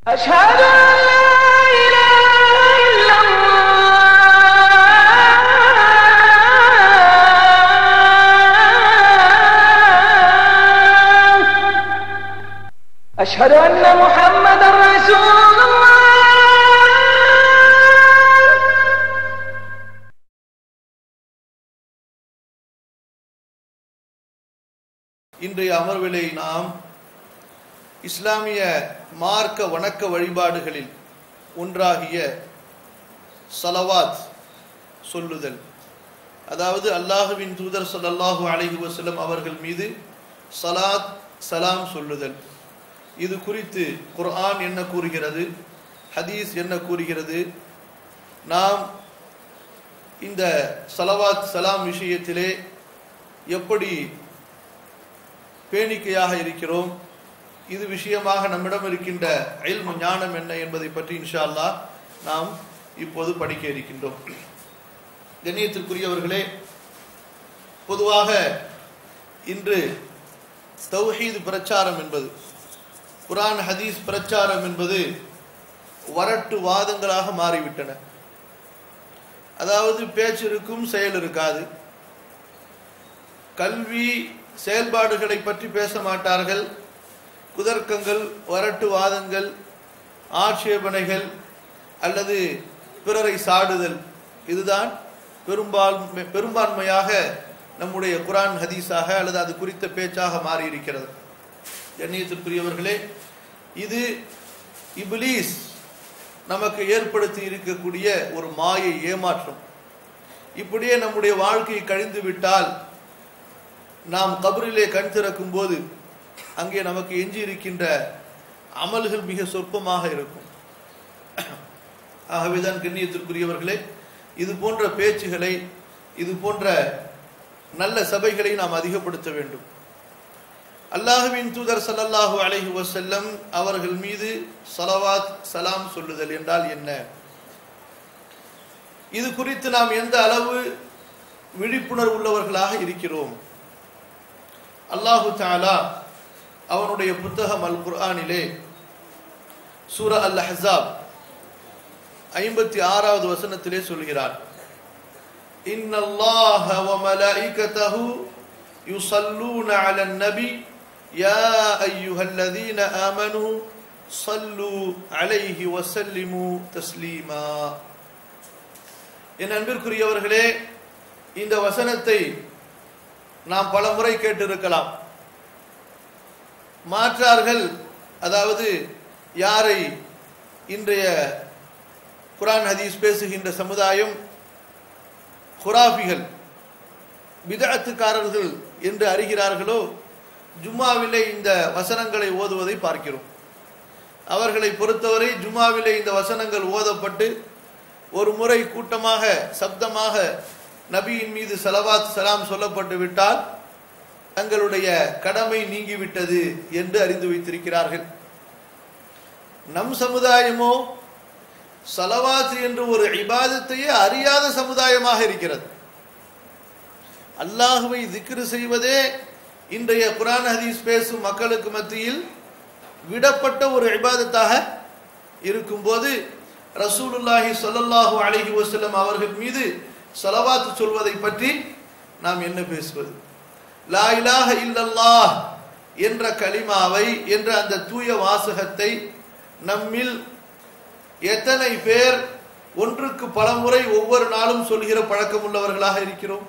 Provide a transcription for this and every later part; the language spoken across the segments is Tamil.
أشهد أن لا إله إلا الله أشهد أن محمدا رسول الله இன்றைய அமர்விலை நாம் இஸ்லாமிய மார்க்க வணக்க வழிபாடுகளில் ஒன்றாகிய சலவாத் சொல்லுதல் அதாவது அல்லாஹுவின் தூதர் ஸல்லல்லாஹு அலைஹி வஸல்லம் அவர்கள் மீது சலாத் சலாம் சொல்லுதல் இது குறித்து குர்ஆன் என்ன கூறுகிறது ஹதீஸ் என்ன கூறுகிறது நாம் இந்த சலவாத் சலாம் விஷயத்திலே எப்படி பேணிக்கையாக இருக்கிறோம் இது விஷயமாக நம்மிடம் இருக்கின்ற இல்மு ஞானம் என்ன என்பதை பற்றி இன்ஷா அல்லாஹ் நாம் இப்போது படிக்க இருக்கின்றோம் கண்ணியத்திற்குரியவர்களே பொதுவாக இன்று தௌஹீத் பிரச்சாரம் என்பது குர்ஆன் ஹதீஸ் பிரச்சாரம் என்பது வரட்டு வாதங்களாக மாறிவிட்டன அதாவது பேச்சு இருக்கும் செயல் இருக்காது கல்வி செயல்பாடுகளை பற்றி பேச மாட்டார்கள் குதர்க்கங்கள் வரட்டு வாதங்கள் ஆட்சேபனைகள் அல்லது பிறரை சாடுதல் இதுதான் பெரும்பான்மை பெரும்பான்மையாக நம்முடைய குரான் ஹதீஸாக அல்லது அது குறித்த பேச்சாக மாறி இருக்கிறது கண்ணியத்திற்குரியவர்களே இது இப்லீஸ் நமக்கு ஏற்படுத்தி இருக்கக்கூடிய ஒரு மாயை ஏமாற்றம் இப்படியே நம்முடைய வாழ்க்கை கழிந்து விட்டால் நாம் கபரிலே கண் திறக்கும் போது அங்கே நமக்கு எஞ்சி இருக்கின்ற அமல்கள் மிக சொற்பமாக இருக்கும் ஆகவேதான் கண்ணியத்திற்குரியவர்களே இது போன்ற பேச்சுகளை இது போன்ற நல்ல சபைகளை நாம் அதிகப்படுத்த வேண்டும் அல்லாஹுவின் தூதர் ஸல்லல்லாஹு அலைஹி வஸல்லம் அவர்கள் மீது சலவாத் சலாம் சொல்லுதல் என்றால் என்ன இது குறித்து நாம் எந்த அளவு விழிப்புணர்வு உள்ளவர்களாக இருக்கிறோம் அல்லாஹு தாலா அவனுடைய புத்தகம் அல் குர்ஆனிலே சூர அல் அஹ்ஸாப் ஐம்பத்தி ஆறாவது வசனத்திலே சொல்கிறார் இன்னல்லாஹ வ மலாயிகதஹு யுஸல்லூன அலன் நபி யா அய்யுஹல்லதீன ஆமனு ஸல்லு அலைஹி வஸல்லிமு தஸ்லீமா என் அன்பிற்குரியவர்களே இந்த வசனத்தை நாம் பல முறை கேட்டிருக்கலாம் மாற்றார்கள் அதாவது யாரை இன்றைய குரான் ஹதீஸ் பேசுகின்ற சமுதாயம் குராபிகள் பிதஅத்துக்காரர்கள் என்று அறிகிறார்களோ ஜும்மாவிலே இந்த வசனங்களை ஓதுவதை பார்க்கிறோம் அவர்களை பொறுத்தவரை ஜும்மாவிலே இந்த வசனங்கள் ஓதப்பட்டு ஒரு முறை கூட்டமாக சப்தமாக நபியின் மீது சலவாத் சலாம் சொல்லப்பட்டு விட்டால் தங்களுடைய கடமை நீங்கிவிட்டது என்று அறிந்து வைத்திருக்கிறார்கள் நம் சமுதாயமோ சலவாத் என்று ஒரு இபாதத்தையே அறியாத சமுதாயமாக இருக்கிறது அல்லாஹுவை திக்ரு செய்வதே இன்றைய குரான் ஹதீஸ் பேசும் மக்களுக்கு மத்தியில் விடப்பட்ட ஒரு இபாதத்தாக இருக்கும்போது ரசூலுல்லாஹி ஸல்லல்லாஹு அலைஹி வஸல்லம் அவர்கள் மீது சலவாத்து சொல்வதை பற்றி நாம் என்ன பேசுவது லா இலாஹ இல்லல்லாஹ் என்ற கலிமாவை என்ற அந்த தூய வாசகத்தை நம்மில் எத்தனை பேர் ஒன்றுக்கு பல முறை ஒவ்வொரு நாளும் சொல்கிற பழக்கம் உள்ளவர்களாக இருக்கிறோம்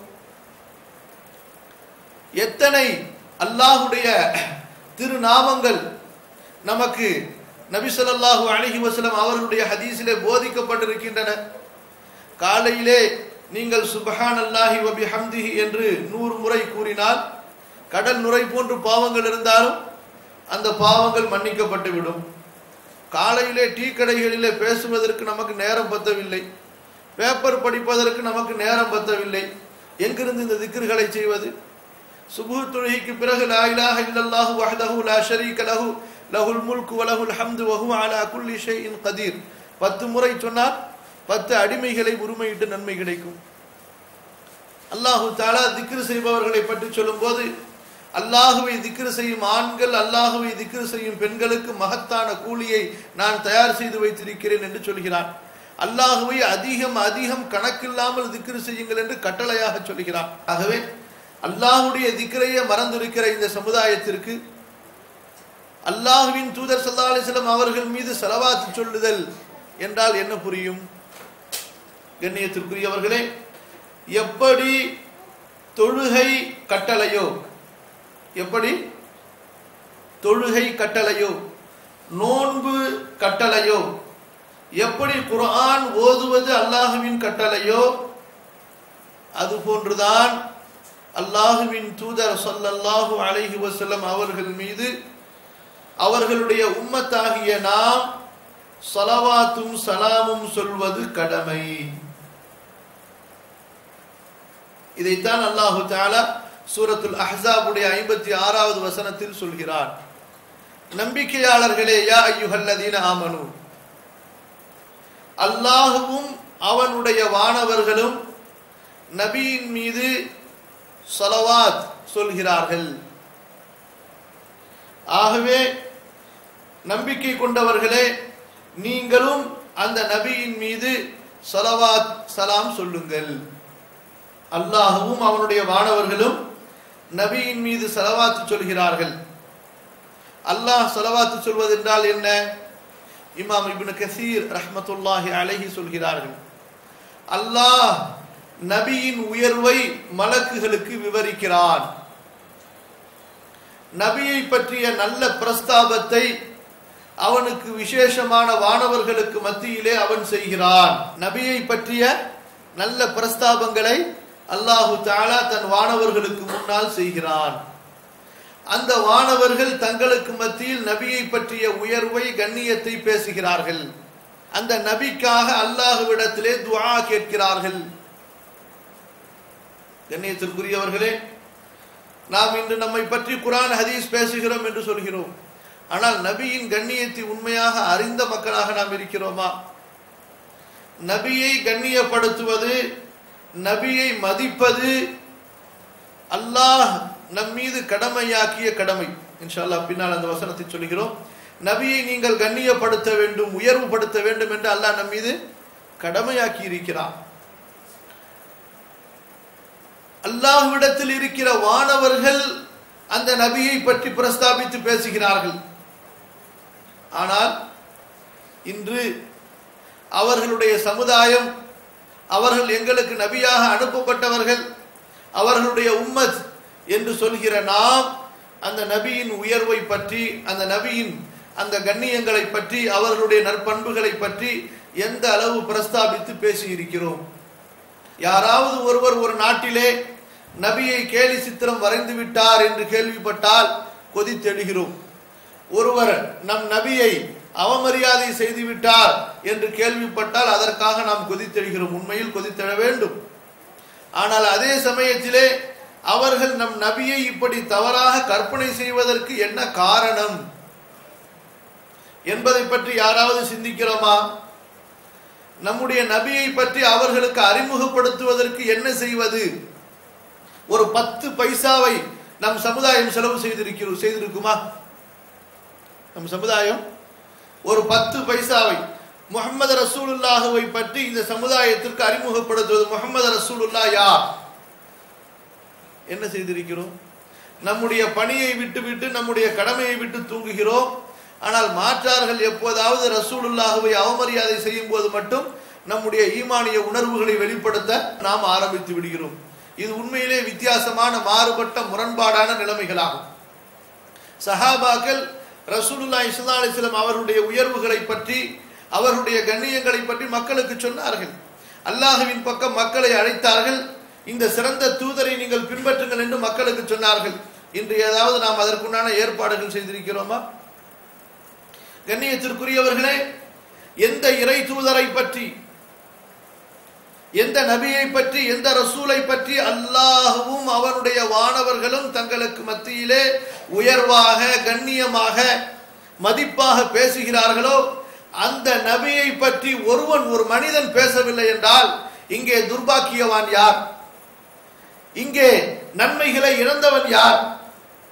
எத்தனை அல்லாஹுடைய திருநாமங்கள் நமக்கு நபி ஸல்லல்லாஹு அலைஹி வஸல்லம் அவர்களுடைய ஹதீஸிலே போதிக்கப்பட்டிருக்கின்றன காலையிலே நீங்கள் சுபஹான் அல்லாஹி வபி ஹம்திஹி என்று நூறு முறை கூறினால் கடல் நுரை போன்று பாவங்கள் இருந்தாலும் அந்த பாவங்கள் மன்னிக்கப்பட்டு விடும் காலையிலே டீ கடைகளிலே பேசுவதற்கு நமக்கு நேரம் பத்தவில்லை பேப்பர் படிப்பதற்கு நமக்கு நேரம் பத்தவில்லை எங்கிருந்து இந்த திக்ருகளை செய்வது சுபு தொழுகைக்கு பிறகு லா இலாஹ இல்லல்லாஹு வஹ்தஹு லா ஷரீக லஹு லஹுல் முல்கு வலஹுல் ஹம்து வஹு அலா குல்லி ஷைஇன் கதீர் பத்து முறை சொன்னால் பத்து அடிமைகளை உரிமையிட்டு நன்மை கிடைக்கும் அல்லாஹு தாலா திக்ரு செய்பவர்களை பற்றி சொல்லும்போது அல்லாஹுவை திக்ரு செய்யும் ஆண்கள் அல்லாஹுவை திக்ரு செய்யும் பெண்களுக்கு மகத்தான கூலியை நான் தயார் செய்து வைத்திருக்கிறேன் என்று சொல்கிறான் அல்லாஹுவை அதிகம் அதிகம் கணக்கில்லாமல் திக்ரு செய்யுங்கள் என்று கட்டளையாக சொல்கிறான் ஆகவே அல்லாஹுடைய திக்ரையே மறந்திருக்கிற இந்த சமுதாயத்திற்கு அல்லாஹுவின் தூதர் ஸல்லல்லாஹு அலைஹி வஸல்லம் அவர்கள் மீது செலவாத்து சொல்லுதல் என்றால் என்ன புரியும் கண்ணியத்திற்குரியவர்களே எப்படி தொழுகை கட்டளையோ எப்படி தொழுகை கட்டளையோ நோன்பு கட்டளையோ எப்படி குர்ஆன் ஓதுவது அல்லாஹுவின் கட்டளையோ அது போன்றுதான் அல்லாஹுவின் தூதர் ஸல்லல்லாஹு அலைஹி வஸல்லம் அவர்கள் மீது அவர்களுடைய உம்மத்தாகிய நாம் சலவாத்தும் சலாமும் சொல்வது கடமை இதைத்தான் அல்லாஹு தாலா சூரத்துல் அஹ்ஸாபுடைய ஐம்பத்தி ஆறாவது வசனத்தில் சொல்கிறார் நம்பிக்கையாளர்களே யா ஐயுஹல்லதீன ஆமனு அல்லாஹுவும் அவனுடைய வானவர்களும் நபியின் மீது சலவாத் சொல்கிறார்கள் ஆகவே நம்பிக்கை கொண்டவர்களே நீங்களும் அந்த நபியின் மீது சலவாத் சலாம் சொல்லுங்கள் அல்லாஹுவும் அவனுடைய வானவர்களும் நபியின் மீது சலவாத்து சொல்கிறார்கள் அல்லாஹ் சலவாத்து சொல்வதென்றால் என்ன இமாம் இப்னு கசீர் ரஹ்மத்துல்லாஹி அலைஹி சொல்கிறார்கள் அல்லாஹ் நபியின் உயர்வை மலக்குகளுக்கு விவரிக்கிறான் நபியை பற்றிய நல்ல பிரஸ்தாபத்தை அவனுக்கு விசேஷமான வானவர்களுக்கு மத்தியிலே அவன் செய்கிறான் நபியை பற்றிய நல்ல பிரஸ்தாபங்களை அல்லாஹு தாலா தன் வானவர்களுக்கு முன்னால் செய்கிறான் அந்த வானவர்கள் தங்களுக்கு மத்தியில் நபியை பற்றிய உயர்வை கண்ணியத்தை பேசுகிறார்கள் அந்த நபிக்காக அல்லாஹுவிடத்திலே துஆ கேட்கிறார்கள் கண்ணியத்திற்குரியவர்களே நாம் இன்று நம்மை பற்றி குரான் ஹதீஸ் பேசுகிறோம் என்று சொல்கிறோம் ஆனால் நபியின் கண்ணியத்தை உண்மையாக அறிந்த மக்களாக நாம் இருக்கிறோமா நபியை கண்ணியப்படுத்துவது நபியை மதிப்பது அல்லாஹ் நம் மீது கடமையாக்கிய கடமை இன்ஷா அல்லாஹ் பின்னால் அந்த வசனத்தை சொல்கிறோம் நபியை நீங்கள் கண்ணியப்படுத்த வேண்டும் உயர்வுபடுத்த வேண்டும் என்று அல்லாஹ் நம் மீது கடமையாக்கி இருக்கிறான் அல்லாஹ்விடத்தில் இருக்கிற வானவர்கள் அந்த நபியை பற்றி பிரஸ்தாபித்து பேசுகிறார்கள் ஆனால் இன்று அவர்களுடைய சமுதாயம் அவர்கள் எங்களுக்கு நபியாக அனுப்பப்பட்டவர்கள் அவர்களுடைய உம்மத் என்று சொல்கிற நாம் அந்த நபியின் உயர்வை பற்றி அந்த நபியின் அந்த கண்ணியங்களை பற்றி அவர்களுடைய நற்பண்புகளை பற்றி எந்த அளவு பிரஸ்தாபித்து பேசியிருக்கிறோம் யாராவது ஒருவர் ஒரு நாட்டிலே நபியை கேலி சித்திரம் வரைந்து விட்டார் என்று கேள்விப்பட்டால் கொதித்தெழுகிறோம் ஒருவர் நம் நபியை அவமரியாதை செய்து விட்டார் என்று கேள்விப்பட்டால் அதற்காக நாம் கொதித்தெழுகிறோம் உண்மையில் கொதித்தெழ வேண்டும் ஆனால் அதே சமயத்திலே அவர்கள் நம் நபியை இப்படி தவறாக கற்பனை செய்வதற்கு என்ன காரணம் என்பதை பற்றி யாராவது சிந்திக்கிறோமா நம்முடைய நபியை பற்றி அவர்களுக்கு அறிமுகப்படுத்துவதற்கு என்ன செய்வது ஒரு பத்து பைசாவை நம் சமுதாயம் செலவு செய்திருக்கிறோம் செய்திருக்குமா நம் சமுதாயம் ஒரு பத்து பைசாவை முகமது ரசூலுல்லாஹுவை பற்றி இந்த சமுதாயத்திற்கு அறிமுகப்படுத்துவது முகமது ரசூலுல்லா யார் என்ன செய்திருக்கிறோம் நம்முடைய பணியை விட்டு விட்டு நம்முடைய கடமையை விட்டு தூங்குகிறோம் ஆனால் மாற்றார்கள் எப்போதாவது ரசூலுல்லாஹுவை அவமரியாதை செய்யும் போது மட்டும் நம்முடைய ஈமானிய உணர்வுகளை வெளிப்படுத்த நாம் ஆரம்பித்து விடுகிறோம் இது உண்மையிலே வித்தியாசமான மாறுபட்ட முரண்பாடான நிலைமைகளாகும் சஹாபாக்கள் ரசூலுல்லா இஸ்லா அலிஸ்லாம் அவருடைய உயர்வுகளை பற்றி அவருடைய கண்ணியங்களை பற்றி மக்களுக்கு சொன்னார்கள் அல்லாஹுவின் பக்கம் மக்களை அழைத்தார்கள் இந்த சிறந்த தூதரை நீங்கள் பின்பற்றுங்கள் என்று மக்களுக்கு சொன்னார்கள் இன்று ஏதாவது நாம் அதற்குண்டான ஏற்பாடுகள் செய்திருக்கிறோமா கண்ணியத்திற்குரியவர்களே எந்த இறை தூதரை பற்றி எந்த நபியை பற்றி எந்த ரசூலை பற்றி அல்லாஹுவும் அவனுடைய வானவர்களும் தங்களுக்கு மத்தியிலே உயர்வாக கண்ணியமாக மதிப்பாக பேசுகிறார்களோ அந்த நபியை பற்றி ஒருவன் ஒரு மனிதன் பேசவில்லை என்றால் இங்கே துர்பாக்கியவான் யார் இங்கே நன்மைகளை இழந்தவன் யார்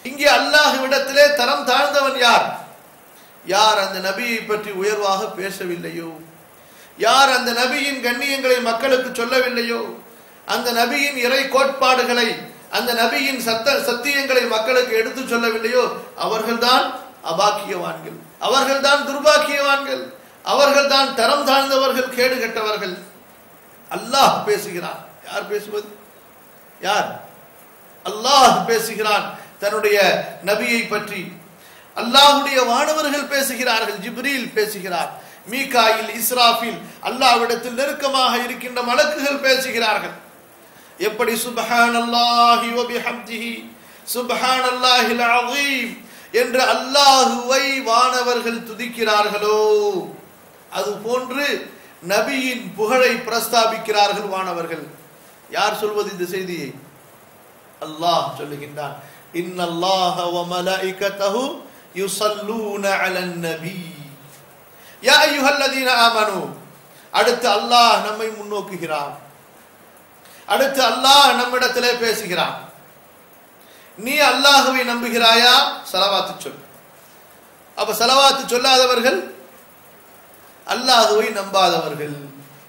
இங்கே அல்லாஹ்விடத்திலே தரம் தாழ்ந்தவன் யார் யார் அந்த நபியை பற்றி உயர்வாக பேசவில்லையோ யார் அந்த நபியின் கண்ணியங்களை மக்களுக்கு சொல்லவில்லையோ அந்த நபியின் இறை கோட்பாடுகளை அந்த நபியின் சத்த சத்தியங்களை மக்களுக்கு எடுத்து சொல்லவில்லையோ அவர்கள்தான் அபாக்கியவான்கள் அவர்கள்தான் துர்பாக்கியவான்கள் அவர்கள்தான் தரம் தாழ்ந்தவர்கள் கேடு கெட்டவர்கள் அல்லாஹ் பேசுகிறான் யார் பேசுவது யார் அல்லாஹ் பேசுகிறான் தன்னுடைய நபியை பற்றி அல்லாஹ்வுடைய வானவர்கள் பேசுகிறார்கள் ஜிப்ரீல் பேசுகிறார் மீகாயில் இஸ்ராஃபில் அல்லாஹ்விடத்தில் நெருக்கமாக இருக்கின்ற மலக்குகள் பேசுகிறார்கள் எப்படி சுப்ஹானல்லாஹி வ பிஹம்திஹி சுப்ஹானல்லாஹில் அஸீம் என்று அல்லாஹுவை வானவர்கள் துதிக்கிறார்களோ அது போன்று நபியின் புகழை பிரஸ்தாபிக்கிறார்கள் வானவர்கள் யார் சொல்வது இந்த செய்தியை அல்லாஹ் சொல்லுகின்றான் இன்னல்லாஹ வ மலாயிகத்தஹு யுஸல்லூன அலன் நபி யா அய்யுஹல்லதீன ஆமனு அடுத்து அல்லாஹ் நம்மை முன்னோக்குகிறான் அடுத்து அல்லாஹ் நம்மிடத்திலே பேசுகிறான் நீ அல்லாஹுவை நம்புகிறாயா சலவாத்து சொல் அப்ப சலவாத்து சொல்லாதவர்கள் அல்லாஹுவை நம்பாதவர்கள்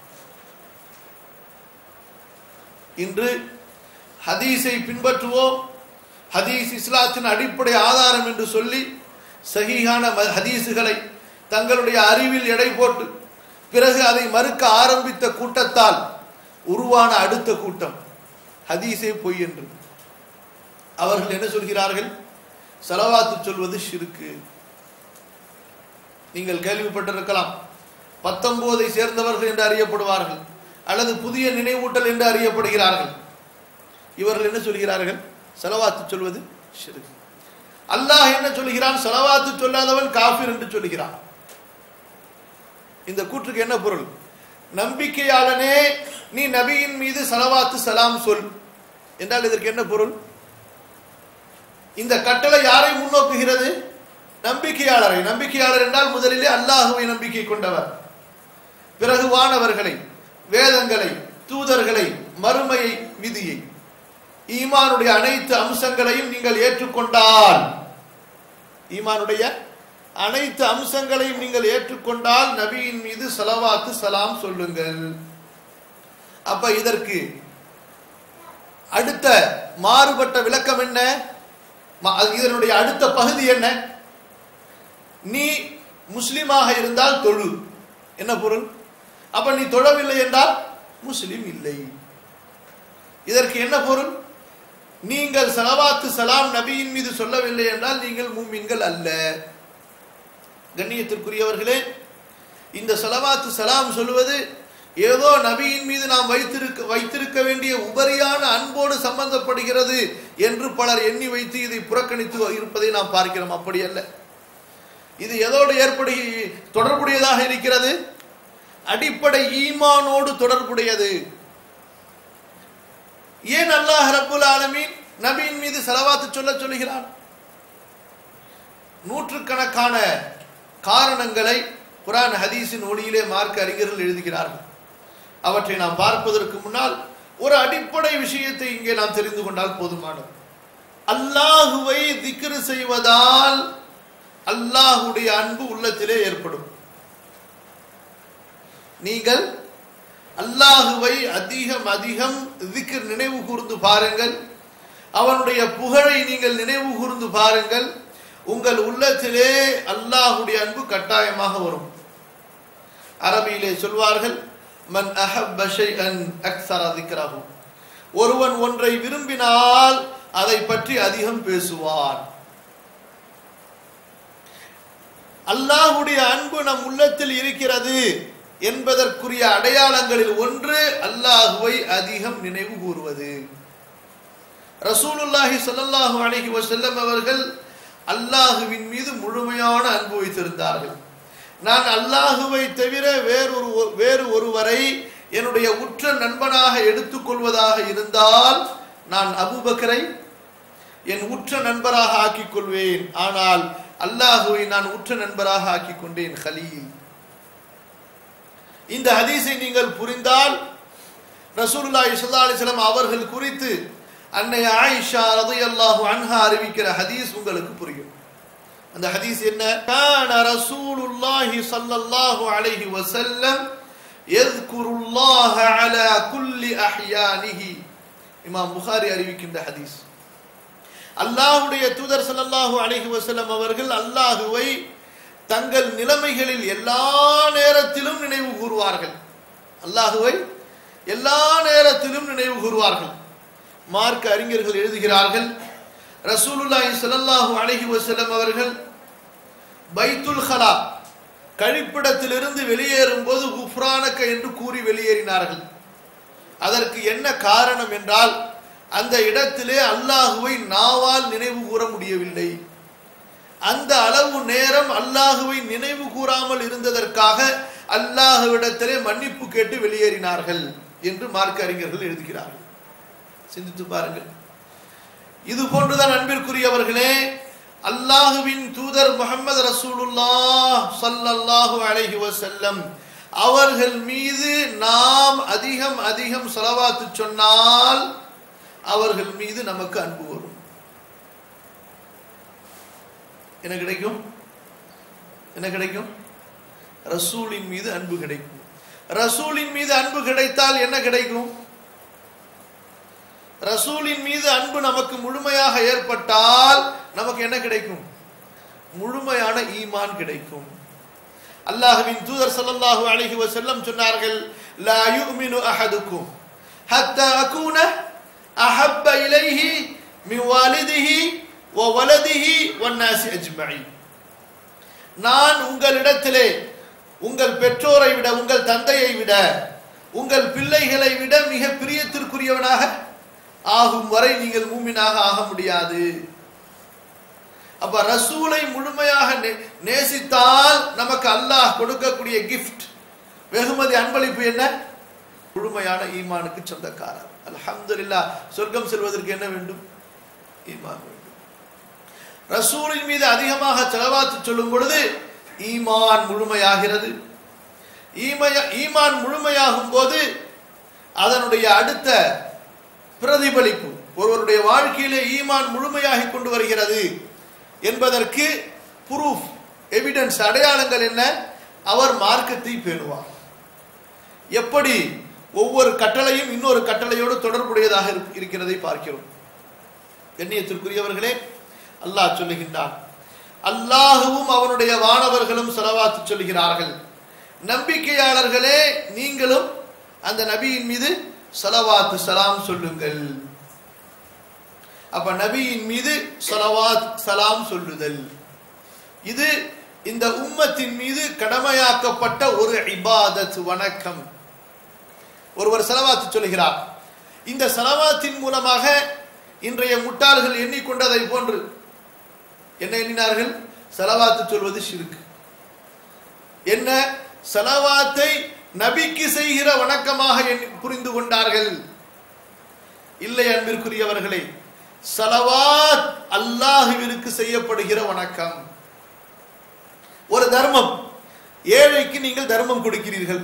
இன்று ஹதீஸை பின்பற்றுவோம் ஹதீஸ் இஸ்லாத்தின் அடிப்படை ஆதாரம் என்று சொல்லி சஹீஹான ம- ஹதீஸுகளை தங்களுடைய அறிவில் எடை போட்டு பிறகு அதை மறுக்க ஆரம்பித்த கூட்டத்தால் உருவான அடுத்த கூட்டம் ஹதீஸே பொய் என்று அவர்கள் என்ன சொல்கிறார்கள் சலவாத்து சொல்வது ஷிருக்கு நீங்கள் கேள்விப்பட்டிருக்கலாம் பத்தொன்பதை சேர்ந்தவர்கள் என்று அறியப்படுவார்கள் அல்லது புதிய நினைவூட்டல் என்று அறியப்படுகிறார்கள் இவர்கள் என்ன சொல்கிறார்கள் செலவாத்து சொல்வது ஷிர்க் அல்லாஹ் என்ன சொல்கிறான் செலவாத்து சொல்லாதவன் காஃபிர் என்று சொல்கிறான் இந்த கூற்றுக்கு என்ன பொருள் நம்பிக்கையாளனே நீ நபியின் மீது சலவாத்து சலாம் சொல் என்றால் இதற்கு என்ன பொருள் இந்த கட்டளை யாரை முன்னோக்குகிறது நம்பிக்கையாளரை நம்பிக்கையாளர் என்றால் முதலிலே அல்லாஹுவை நம்பிக்கை கொண்டவர் பிறகு வானவர்களை வேதங்களை தூதர்களை மறுமையை விதியை ஈமானுடைய அனைத்து அம்சங்களையும் நீங்கள் ஏற்றுக்கொண்டால் ஈமானுடைய அனைத்து அம்சங்களையும் நீங்கள் ஏற்றுக்கொண்டால் நபியின் மீது சலவாத்து சலாம் சொல்லுங்கள் அப்ப இதற்கு அடுத்த மாறுபட்ட விளக்கம் என்ன ம- அது இதனுடைய அடுத்த பகுதி என்ன நீ முஸ்லிமாக இருந்தால் தொழு என்ன பொருள் அப்ப நீ தொழவில்லை என்றால் முஸ்லிம் இல்லை இதற்கு என்ன பொருள் நீங்கள் சலவாத்து சலாம் நபியின் மீது சொல்லவில்லை என்றால் நீங்கள் மூமின்கள் அல்ல கண்ணியத்திற்குரியவர்களே இந்த சலவாத்து சலாம் சொல்வது ஏதோ நபியின் மீது நாம் வைத்திருக்க வைத்திருக்க வேண்டிய உபரியான அன்போடு சம்பந்தப்படுகிறது என்று பலர் எண்ணி வைத்து இதை புறக்கணித்து இருப்பதை நாம் பார்க்கிறோம் அப்படி அல்ல இது எதோடு ஏற்படு தொடர்புடையதாக இருக்கிறது அடிப்படை ஈமானோடு தொடர்புடையது ஏன் அல்லாஹ் ரப்புல் ஆலமீன் நபியின் மீது செலவாத்து சொல்ல சொல்கிறான் நூற்றுக்கணக்கான காரணங்களை குரான் ஹதீஸின் ஒளியிலே மார்க்க அறிஞர்கள் எழுதுகிறார்கள் அவற்றை நாம் பார்ப்பதற்கு முன்னால் ஒரு அடிப்படை விஷயத்தை இங்கே நாம் தெரிந்து கொண்டால் போதுமானது அல்லாஹுவை திக்ரு செய்வதால் அல்லாஹுடைய அன்பு உள்ளத்திலே ஏற்படும் நீங்கள் அல்லாஹுவை அதிகம் அதிகம் திக்ர் நினைவு கூர்ந்து பாருங்கள் அவனுடைய புகழை நீங்கள் நினைவு கூர்ந்து பாருங்கள் உங்கள் உள்ளத்திலே அல்லாஹுடைய அன்பு கட்டாயமாக வரும் அரபியிலே சொல்வார்கள் மன் அஹப்ப ஷைஅன் அக்ஸர திக்ரஹு ஒருவன் ஒன்றை விரும்பினால் அதை பற்றி அதிகம் பேசுவான் அல்லாஹுடைய அன்பு நம் உள்ளத்தில் இருக்கிறது என்பதற்குரிய அடையாளங்களில் ஒன்று அல்லாஹுவை அதிகம் நினைவு கூறுவது ரசூலுல்லாஹி ஸல்லல்லாஹு அலைஹி வஸல்லம் அவர்கள் அல்லாஹுவின் மீது முழுமையான அன்பு வைத்திருந்தார்கள் நான் அல்லாஹுவை தவிர வேறொரு வேறு ஒருவரை என்னுடைய உற்ற நண்பனாக எடுத்துக்கொள்வதாக இருந்தால் நான் அபூபக்கரை என் உற்ற நண்பராக ஆக்கிக் கொள்வேன் ஆனால் அல்லாஹுவை நான் உற்ற நண்பராக ஆக்கிக் கொண்டேன் ஹலீல் இந்த ஹதீஸை நீங்கள் புரிந்தால் ரசூலுல்லாஹி ஸல்லல்லாஹு அலைஹி வஸல்லம் அவர்கள் குறித்து அன்னை ஆயிஷா ரலியல்லாஹு அன்ஹா அறிவிக்கிற ஹதீஸ் உங்களுக்கு புரியும் அந்த ஹதீஸ் என்ன கான ரசூலுல்லாஹி ஸல்லல்லாஹு அலைஹி வஸல்லம் يذكرுல்லாஹ அலா குல்லி அஹ்யானிஹி இமாம் புகாரி அறிவிக்கின்ற ஹதீஸ் அல்லாஹ்வுடைய தூதர் ஸல்லல்லாஹு அலைஹி வஸல்லம் அவர்கள் அல்லாஹுவை தங்கள் நிலைமைகளில் எல்லா நேரத்திலும் நினைவு கூறுவார்கள் அல்லாஹுவை எல்லா நேரத்திலும் நினைவு கூறுவார்கள் மார்க்க அறிஞர்கள் எழுதுகிறார்கள் ரசூலுல்லாஹி ஸல்லல்லாஹு அலைஹி வஸல்லம் அவர்கள் பைத்துல் ஹலா கழிப்பிடத்திலிருந்து வெளியேறும் போது குஃப்ரானக்க என்று கூறி வெளியேறினார்கள் அதற்கு என்ன காரணம் என்றால் அந்த இடத்திலே அல்லாஹுவை நாவால் நினைவு கூற முடியவில்லை அந்த அளவு நேரம் அல்லாஹுவை நினைவு கூறாமல் இருந்ததற்காக அல்லாஹுவிடத்திலே மன்னிப்பு கேட்டு வெளியேறினார்கள் என்று மார்க்க அறிஞர்கள் எழுதுகிறார்கள் சிந்தித்து பாருங்கள் இது போன்றுதான் அன்பிற்குரியவர்களே அல்லாஹுவின் தூதர் முகமது ரசூலுல்லாஹ் ஸல்லல்லாஹு அலைஹி வஸல்லம் அவர்கள் மீது நாம் அதிகம் அதிகம் செலவாத்து சொன்னால் அவர்கள் மீது நமக்கு அன்பு வரும் என்ன கிடைக்கும் என்ன கிடைக்கும் ரசூலின் மீது அன்பு கிடைக்கும் ரசூலின் மீது அன்பு கிடைத்தால் என்ன கிடைக்கும் ரசூலின் மீது அன்பு நமக்கு முழுமையாக ஏற்பட்டால் நமக்கு என்ன கிடைக்கும் முழுமையான ஈமான் கிடைக்கும் அல்லாஹ்வின் தூதர் ஸல்லல்லாஹு அலைஹி வஸல்லம் சொன்னார்கள் லா யுமினு அஹதுக்கும் ஹத்தா அகூன அஹப்ப இலைஹி மின் வாலிதிஹி வ வலதிஹி வன்னாசி அஜ்மஈன் நான் உங்களிடத்திலே உங்கள் பெற்றோரை விட உங்கள் தந்தையை விட உங்கள் பிள்ளைகளை விட மிக பிரியத்திற்குரியவனாக ஆகும் வரை நீங்கள் மூமினாக ஆக முடியாது அப்ப ரசூலை முழுமையாக நே- நேசித்தால் நமக்கு அல்லாஹ் கொடுக்கக்கூடிய கிஃப்ட் வெகுமதி அன்பளிப்பு என்ன முழுமையான ஈமானுக்கு சொந்தக்காரர் அல்ஹம்துலில்லாஹ் சொர்க்கம் செல்வதற்கு என்ன வேண்டும் ஈமான் வேண்டும் ரசூலின் மீது அதிகமாக செலவாத்து சொல்லும் பொழுது ஈமான் முழுமையாகிறது ஈமய- ஈமான் முழுமையாகும் போது அதனுடைய அடுத்த பிரதிபலிப்பு ஒருவருடைய வாழ்க்கையிலே ஈமான் முழுமையாகி கொண்டு வருகிறது என்பதற்கு ப்ரூஃப் எவிடன்ஸ் அடையாளங்கள் என்ன அவர் மார்க்கத்தை பேணுவார் எப்படி ஒவ்வொரு கட்டளையும் இன்னொரு கட்டளையோடு தொடர்புடையதாக இருக்- இருக்கிறதை பார்க்கிறோம் கண்ணியத்திற்குரியவர்களே அல்லாஹ் சொல்லுகின்றான் அல்லாஹுவும் அவனுடைய வானவர்களும் செலவாத்து சொல்லுகிறார்கள் நம்பிக்கையாளர்களே நீங்களும் அந்த நபியின் மீது சலவாத்து சலாம் சொல்லுங்கள் அப்ப நபியின் மீது சலவாத் சலாம் சொல்லுதல் இது இந்த உம்மத்தின் மீது கடமையாக்கப்பட்ட ஒரு இபாதத் வணக்கம் ஒருவர் செலவாத்து சொல்கிறார் இந்த செலவாத்தின் மூலமாக இன்றைய முட்டாள்கள் எண்ணிக்கொண்டதை போன்று என்ன எண்ணினார்கள் செலவாத்து சொல்வது ஷிர்க் என்ன செலவாத்தை நபிக்கு செய்கிற வணக்கமாக எண்ணி- புரிந்து கொண்டார்கள் இல்லை அன்பிற்குரியவர்களே சலவாத் அல்லாஹுவிற்கு செய்யப்படுகிற வணக்கம் ஒரு தர்மம் ஏழைக்கு நீங்கள் தர்மம் கொடுக்கிறீர்கள்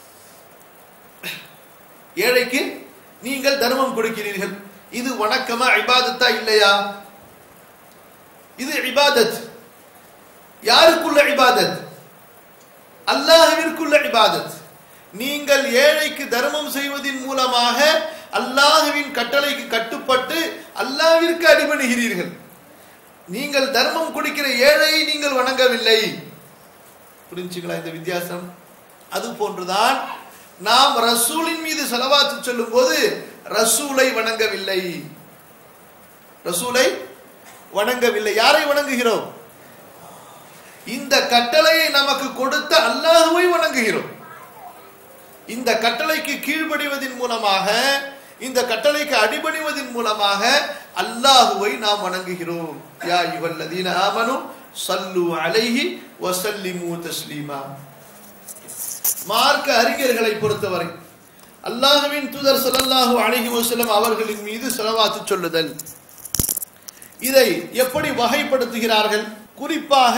ஏழைக்கு நீங்கள் தர்மம் கொடுக்கிறீர்கள் இது வணக்கமா இபாதத்தா இல்லையா இது இபாதத் யாருக்குள்ள இபாதத் அல்லாஹுவிற்குள்ள இபாதத் நீங்கள் ஏழைக்கு தர்மம் செய்வதின் மூலமாக அல்லாஹுவின் கட்டளைக்கு கட்டுப்பட்டு அல்லாஹ்விற்கு அடிபணிகிறீர்கள் நீங்கள் தர்மம் கொடுக்கிற ஏழையை நீங்கள் வணங்கவில்லை புரிஞ்சுங்களா இந்த வித்தியாசம் அது போன்றுதான் நாம் ரசூலின் மீது செலவாத்து சொல்லும் போது ரசூலை வணங்கவில்லை ரசூலை வணங்கவில்லை யாரை வணங்குகிறோம் இந்த கட்டளையை நமக்கு கொடுத்த அல்லாஹுவை வணங்குகிறோம் இந்த கட்டளைக்கு கீழ்ப்படிவதின் மூலமாக இந்த கட்டளைக்கு அடிபணிவதின் மூலமாக அல்லாஹுவை நாம் வணங்குகிறோம் யா இவல்லதீன ஆமனு சல்லு அலைஹி வசல்லிமு தஸ்லீமா மார்க்க அறிஞர்களை பொறுத்தவரை அல்லாஹுவின் தூதர் ஸல்லல்லாஹு அலைஹி வஸல்லம் அவர்களின் மீது செலவாத்து சொல்லுதல் இதை எப்படி வகைப்படுத்துகிறார்கள் குறிப்பாக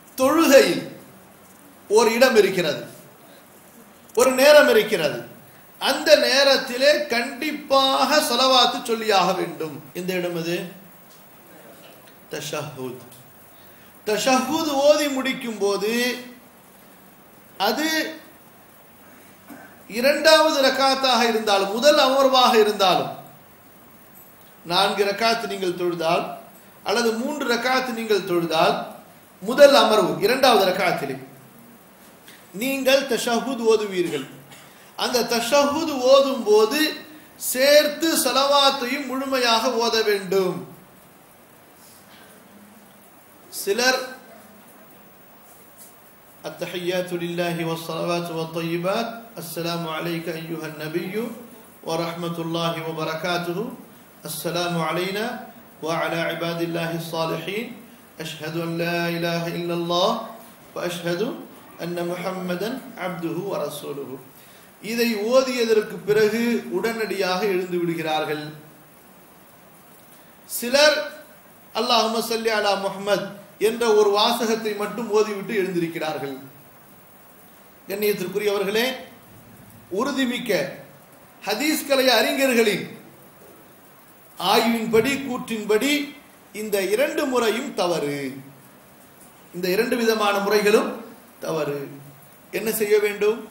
தொழுகையில் ஒரு இடம் இருக்கிறது ஒரு நேரம் இருக்கிறது அந்த நேரத்திலே கண்டிப்பாக சலவாத்து சொல்லியாக வேண்டும் இந்த இடம் இது தஷஹூத் தஷஹூத் ஓதி முடிக்கும் போது அது இரண்டாவது ரக்காத்தாக இருந்தாலும் முதல் அமர்வாக இருந்தாலும் நான்கு ரக்காத்து நீங்கள் தொழுதால் அல்லது மூன்று ரக்காத்து நீங்கள் தொழுதால் முதல் அமர்வு இரண்டாவது ரக்காத்திலே நீங்கள் தஷஹுத் ஓதுவீர்கள் அந்த தஷஹுத் ஓதும் போது சேர்த்து சலவாத்தையும் முழுமையாக ஓத வேண்டும் சிலர் التحيات لله والصلوات والطيبات السلام عليك أيها النبي ورحمة الله وبركاته السلام علينا وعلى عباد الله الصالحين أشهد أن لا إله إلا الله وأشهد أن محمدا عبده ورسوله இதை ஓதியதற்கு பிறகு உடனடியாக எழுந்து விடுகிறார்கள் சிலர் அல்லாஹும சல்லி அலா முஹம்மத் என்ற ஒரு வாசகத்தை மட்டும் ஓதிவிட்டு எழுந்திருக்கிறார்கள் கண்ணியத்திற்குரியவர்களே உறுதிமிக்க ஹதீஸ் கலை அறிஞர்களின் ஆய்வின்படி கூற்றின்படி இந்த இரண்டு முறையும் தவறு இந்த இரண்டு விதமான முறைகளும் தவறு என்ன செய்ய வேண்டும்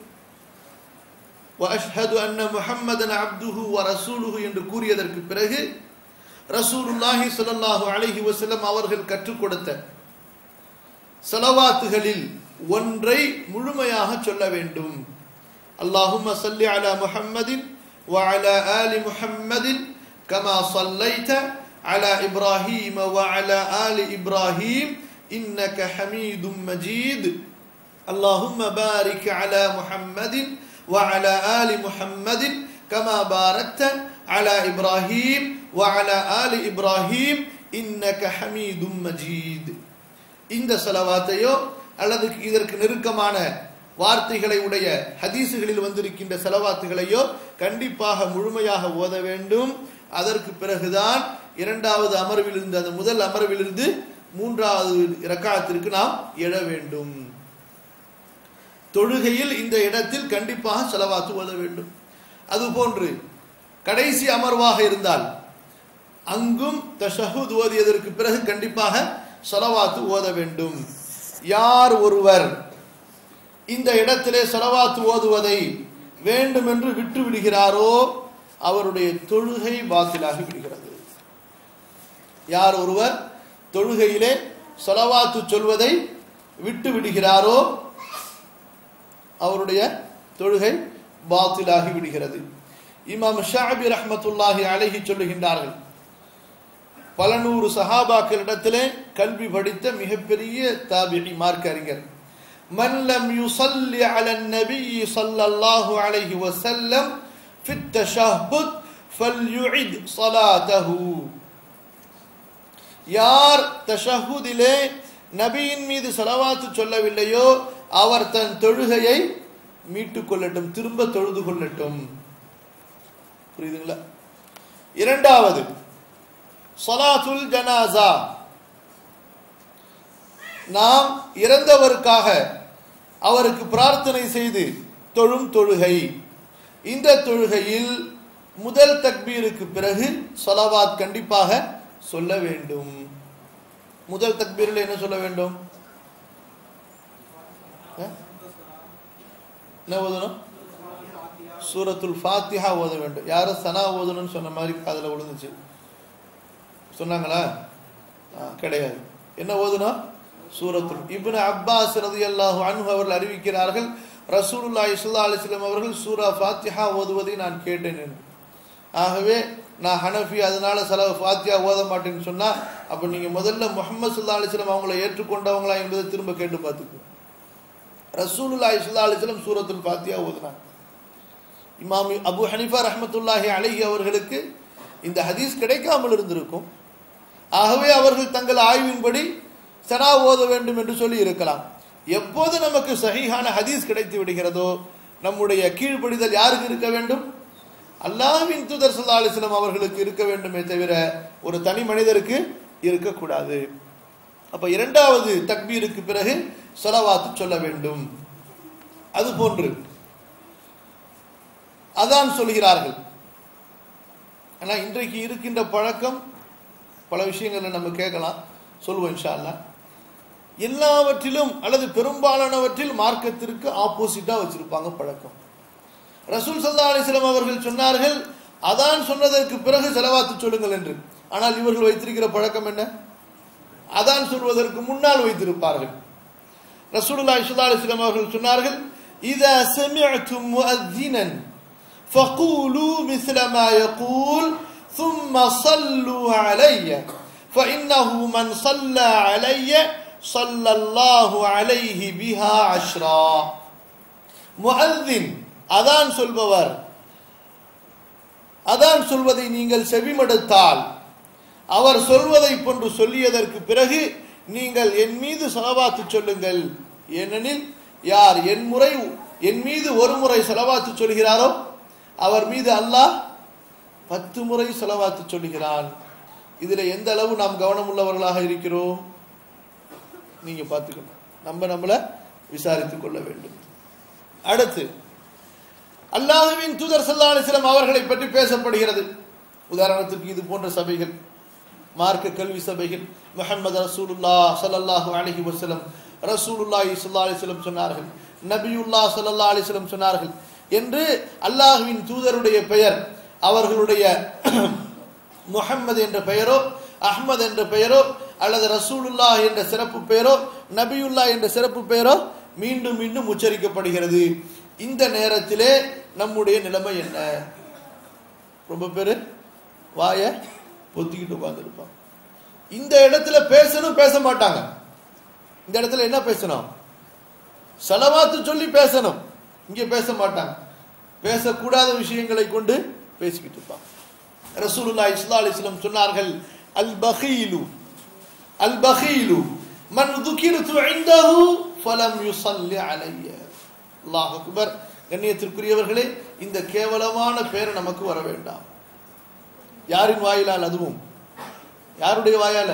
وأشهد أن محمدا عبده ورسوله என்று கூறியதற்கு பிறகு ரசூலுல்லாஹி ஸல்லல்லாஹு அலைஹி வஸல்லம் அவர்கள் கற்றுக் கொடுத்த ஸலவாத்துகளில் ஒன்றை முழுமையாக சொல்ல வேண்டும் அல்லாஹும்ம ஸல்லி அலா முஹம்மதின் وعلى آل محمد كما صليت على إبراهيم وعلى آل إبراهيم إنك حميد مجيد اللهم بارك على محمد وعلى آل محمد كما باركت على إبراهيم وعلى آل إبراهيم إنك حميد مجيد இந்த செலவாத்தையோ அல்லது இதற்கு நெருக்கமான வார்த்தைகளை உடைய ஹதீசுகளில் வந்திருக்கின்ற செலவாத்துகளையோ கண்டிப்பாக முழுமையாக ஓத வேண்டும் அதற்கு பிறகுதான் இரண்டாவது அமர்விலிருந்து அந்த முதல் அமர்விலிருந்து மூன்றாவது ரக்காத்திற்கு நாம் எழ வேண்டும் தொழுகையில் இந்த இடத்தில் கண்டிப்பாக செலவாத்து ஓத வேண்டும் அதுபோன்று கடைசி அமர்வாக இருந்தால் அங்கும் தஷஹுத் ஓதியதற்கு பிறகு கண்டிப்பாக செலவாத்து ஓத வேண்டும் யார் ஒருவர் இந்த இடத்திலே செலவாத்து ஓதுவதை வேண்டும் என்று விட்டு விடுகிறாரோ அவருடைய தொழுகை பாத்திலாகி விடுகிறது யார் ஒருவர் தொழுகையிலே சொலவாத்து சொல்வதை விட்டு விடுகிறாரோ அவருடைய தொழுகை பாத்திலாகி விடுகிறது இமாம் ஷாபி ரஹ்மத்துல்லாஹி அழகி சொல்லுகின்றார்கள் பல நூறு சஹாபாக்களிடத்திலே கல்வி படித்த மிகப்பெரிய தாபிகி மார்க்க அறிஞர் من لم يصلي على النبي صلى الله عليه وسلم في التشهد فليعد صلاته யார் தஷஹுதிலே நபியின் மீது செலவாத்து சொல்லவில்லையோ அவர் தன் தொழுகையை மீட்டுக் கொள்ளட்டும் திரும்ப தொழுது கொள்ளட்டும் புரியுதுங்களா இரண்டாவது சொலாத்துல் ஜனாசா நாம் இறந்தவருக்காக அவருக்கு பிரார்த்தனை செய்து தொழும் தொழுகை இந்த தொழுகையில் முதல் தக்பீருக்கு பிறகு சொலவாத் கண்டிப்பாக சொல்ல வேண்டும் முதல் தக்பீரில் என்ன சொல்ல வேண்டும் அஹ்? என்ன ஓதணும் சூரத்துல் ஃபாத்திஹா ஓத வேண்டும் யாரும் சனா ஓதணும்னு சொன்ன மாதிரி காதுல விழுந்துச்சு சொன்னாங்களா ஆ, கிடையாது என்ன ஓதணும் சூரத்துல் இப்னு அப்பாஸ் ரலியல்லாஹு அன்ஹு அவர்கள் அறிவிக்கிறார்கள் ரசூலுல்லாஹி ஸல்லல்லாஹு அலைஹி வஸல்லம் அவர்கள் சூரா ஃபாத்திஹா ஓதுவதை நான் கேட்டேன் என்று ஆகவே நான் ஹனஃபி அதனால சில ஃபாத்தியா ஓத மாட்டேன்னு சொன்னா அப்ப நீங்க முதல்ல முஹம்மது ஸல்லல்லாஹு அலைஹி வஸல்லம் அவங்கள ஏற்றுக்கொண்டவங்களா என்பதை திரும்ப கேட்டு பார்த்துக்கோ ரசூலுல்லாஹி ஸல்லல்லாஹு அலைஹி வஸல்லம் சூரத்துல் ஃபாத்தியா ஓதுனாங்க இமாம் அபு ஹனிஃபா ரஹ்மத்துல்லாஹி அலைஹி அவர்களுக்கு இந்த ஹதீஸ் கிடைக்காமல் இருந்திருக்கும் ஆகவே அவர்கள் தங்கள் ஆய்வின்படி சனா ஓத வேண்டும் என்று சொல்லி இருக்கலாம் எப்போது நமக்கு சஹீஹான ஹதீஸ் கிடைத்து விடுகிறதோ நம்முடைய கீழ்ப்படிதல் யாருக்கு இருக்க வேண்டும் அல்லாஹ்வின் தூதர் ஸல்லல்லாஹு அலைஹி வஸல்லம் அவர்களுக்கு இருக்க வேண்டுமே தவிர ஒரு தனி மனிதருக்கு இருக்கக்கூடாது அப்ப இரண்டாவது தக்பீருக்கு பிறகு ஸலவாத்து சொல்ல வேண்டும் அதுபோன்று அதான் சொல்கிறார்கள் ஆனா இன்றைக்கு இருக்கின்ற பழக்கம் பல விஷயங்களை நம்ம கேட்கலாம் சொல்லுவோம் இன்ஷா அல்லாஹ் எல்லாவற்றிலும் அல்லது பெரும்பாலானவற்றில் மார்க்கத்திற்கு ஆப்போசிட்டா வச்சிருப்பாங்க பழக்கம் ரசூல் சல்லா அலிஸ்லாம் அவர்கள் சொன்னார்கள் அதான் சொன்னதற்கு பிறகு செலவாத்து சொல்லுங்கள் என்று ஆனால் இவர்கள் வைத்திருக்கிற பழக்கம் என்ன அதான் சொல்வதற்கு முன்னால் வைத்திருப்பார்கள் ரசூலுல்லாஹி ஸல்லல்லாஹு அலைஹி வஸல்லம் அவர்கள் சொன்னார்கள் இதா சமிஅதும் முஅذினன் فقولوا مثل ما يقول ثم صلوا علي فإنه من صلى علي صلى الله عليه بها عشرا முஅذின் அதான் சொல்பவர் அதான் சொல்வதை நீங்கள் செவிமடுத்தால் அவர் சொல்வதை போன்று சொல்லியதற்கு பிறகு நீங்கள் என் மீது செலவாத்து சொல்லுங்கள் ஏனெனில் யார் என் முறை என் மீது ஒரு முறை செலவாத்து சொல்கிறாரோ அவர் மீது அல்லாஹ் பத்து முறை செலவாத்து சொல்கிறான் இதுல எந்த அளவு நாம் கவனம் உள்ளவர்களாக இருக்கிறோம் நீங்க பார்த்துக்கணும் நம்ம நம்மள விசாரித்துக் கொள்ள வேண்டும் அடுத்து அல்லாஹுவின் தூதர் ஸல்லல்லாஹு அலைஹி வஸல்லம் அவர்களை பற்றி பேசப்படுகிறது உதாரணத்துக்கு இது போன்ற சபைகள் மார்க்க கல்வி சபைகள் முஹம்மது ரசூலுல்லா ஸல்லல்லாஹு அலைஹி வஸல்லம் ரசூலுல்லாஹி ஸல்லல்லாஹு அலைஹி வஸல்லம் சொன்னார்கள் நபியுல்லா ஸல்லல்லாஹு அலைஹி வஸல்லம் சொன்னார்கள் என்று அல்லாஹ்வின் தூதருடைய பெயர் அவர்களுடைய முஹம்மது என்ற பெயரோ அஹ்மத் என்ற பெயரோ அல்லது ரசூலுல்லா என்ற சிறப்பு பெயரோ நபியுல்லா என்ற சிறப்பு பெயரோ மீண்டும் மீண்டும் உச்சரிக்கப்படுகிறது இந்த நேரத்திலே நம்முடைய நிலைமை என்ன ரொம்ப பேரு வாய பொத்திக்கிட்டு உட்கார்ந்துருப்பாங்க இந்த இடத்துல பேசணும் பேச மாட்டாங்க இந்த இடத்துல என்ன பேசணும் செலவாத்து சொல்லி பேசணும் இங்கே பேச மாட்டாங்க பேசக்கூடாத விஷயங்களை கொண்டு பேசிக்கிட்டு இருப்பாங்க ரசூலுல்லாஹி ஸல்லல்லாஹு அலைஹி வஸல்லம் சொன்னார்கள் அல் பகீலு அல் பகீலு மன் ذكرت عنده فلم يصلي علي அல்லாஹ் அக்பர் கண்ணியத்திற்குரியவர்களே இந்த கேவலமான பேர் நமக்கு வர வேண்டாம் யாரின் வாயிலால் அதுவும் யாருடைய வாயால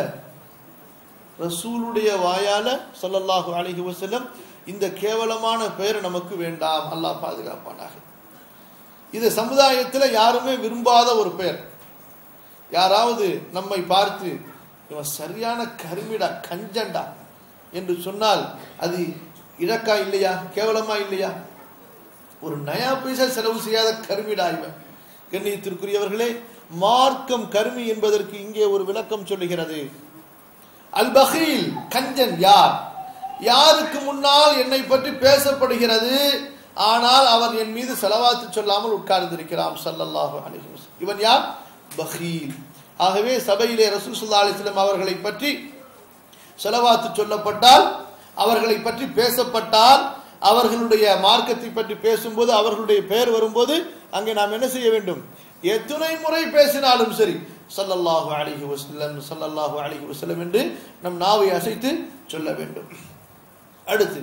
ரசூலுடைய வாயால ஸல்லல்லாஹு அலைஹி வஸல்லம் இந்த கேவலமான பெயர் நமக்கு வேண்டாம் அல்லாஹ் பாதுகாப்பானாக இது சமுதாயத்தில் யாருமே விரும்பாத ஒரு பெயர் யாராவது நம்மை பார்த்து இவன் சரியான கருமிடா கஞ்சண்டா என்று சொன்னால் அது இழக்கா இல்லையா கேவலமா இல்லையா ஒரு நயா பைசா செலவு செய்யாத கருமிடா இவன் கண்ணியத்திற்குரியவர்களே மார்க்கம் கருமி என்பதற்கு இங்கே ஒரு விளக்கம் சொல்லுகிறது அல் பஹீல் கஞ்சன் யார் யாருக்கு முன்னால் என்னை பற்றி பேசப்படுகிறது ஆனால் அவர் என் மீது செலவாத்து சொல்லாமல் உட்கார்ந்திருக்கிறான் ஸல்லல்லாஹு அலைஹி வஸல்லம் இவன் யார் பஹீல் ஆகவே சபையிலே ரசூல் ஸல்லல்லாஹு அலைஹி வஸல்லம் அவர்களை பற்றி செலவாத்து சொல்லப்பட்டால் அவர்களை பற்றி பேசப்பட்டால் அவர்களுடைய மார்க்கத்தை பற்றி பேசும்போது அவர்களுடைய பெயர் வரும்போது அங்கே நாம் என்ன செய்ய வேண்டும் எத்தனை முறை பேசினாலும் சரி ஸல்லல்லாஹு அலைஹி வஸல்லம் ஸல்லல்லாஹு அலைஹி வஸல்லம் என்று நம் நாவை அசைத்து சொல்ல வேண்டும் அடுத்து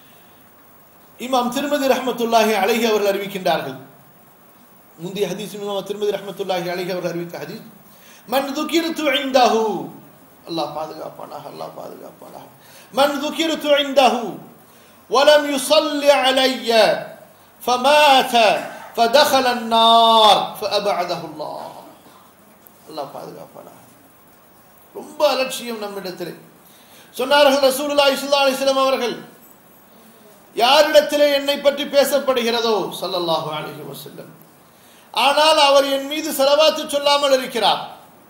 இமாம் திருமதி ரஹ்மத்துல்லாஹி அலைஹி அவர்கள் அறிவிக்கின்றார்கள் முந்தைய ஹதீஸ் இமாம் திருமதி ரஹ்மத்துல்லாஹி அலைஹி அவர்கள் அறிவித்த ஹதீஸ் மன் துகிர்து இந்தஹு அல்லாஹ் பாதுகாப்பானாக அல்லாஹ் பாதுகாப்பானாக மன் துகிர்து இந்தஹு ولم يصل علي فمات فدخل النار فأبعده الله அல்லாஹ் பாதுகாப்பானாக ரொம்ப அலட்சியம் நம்மிடத்திலே சொன்னார்கள் ரசூலுல்லாஹி ஸல்லல்லாஹு அலைஹி வஸல்லம் அவர்கள் யாரிடத்திலே என்னை பற்றி பேசப்படுகிறதோ ஸல்லல்லாஹு அலைஹி வஸல்லம் ஆனால் அவர் என் மீது செலவாத்து சொல்லாமல் இருக்கிறார்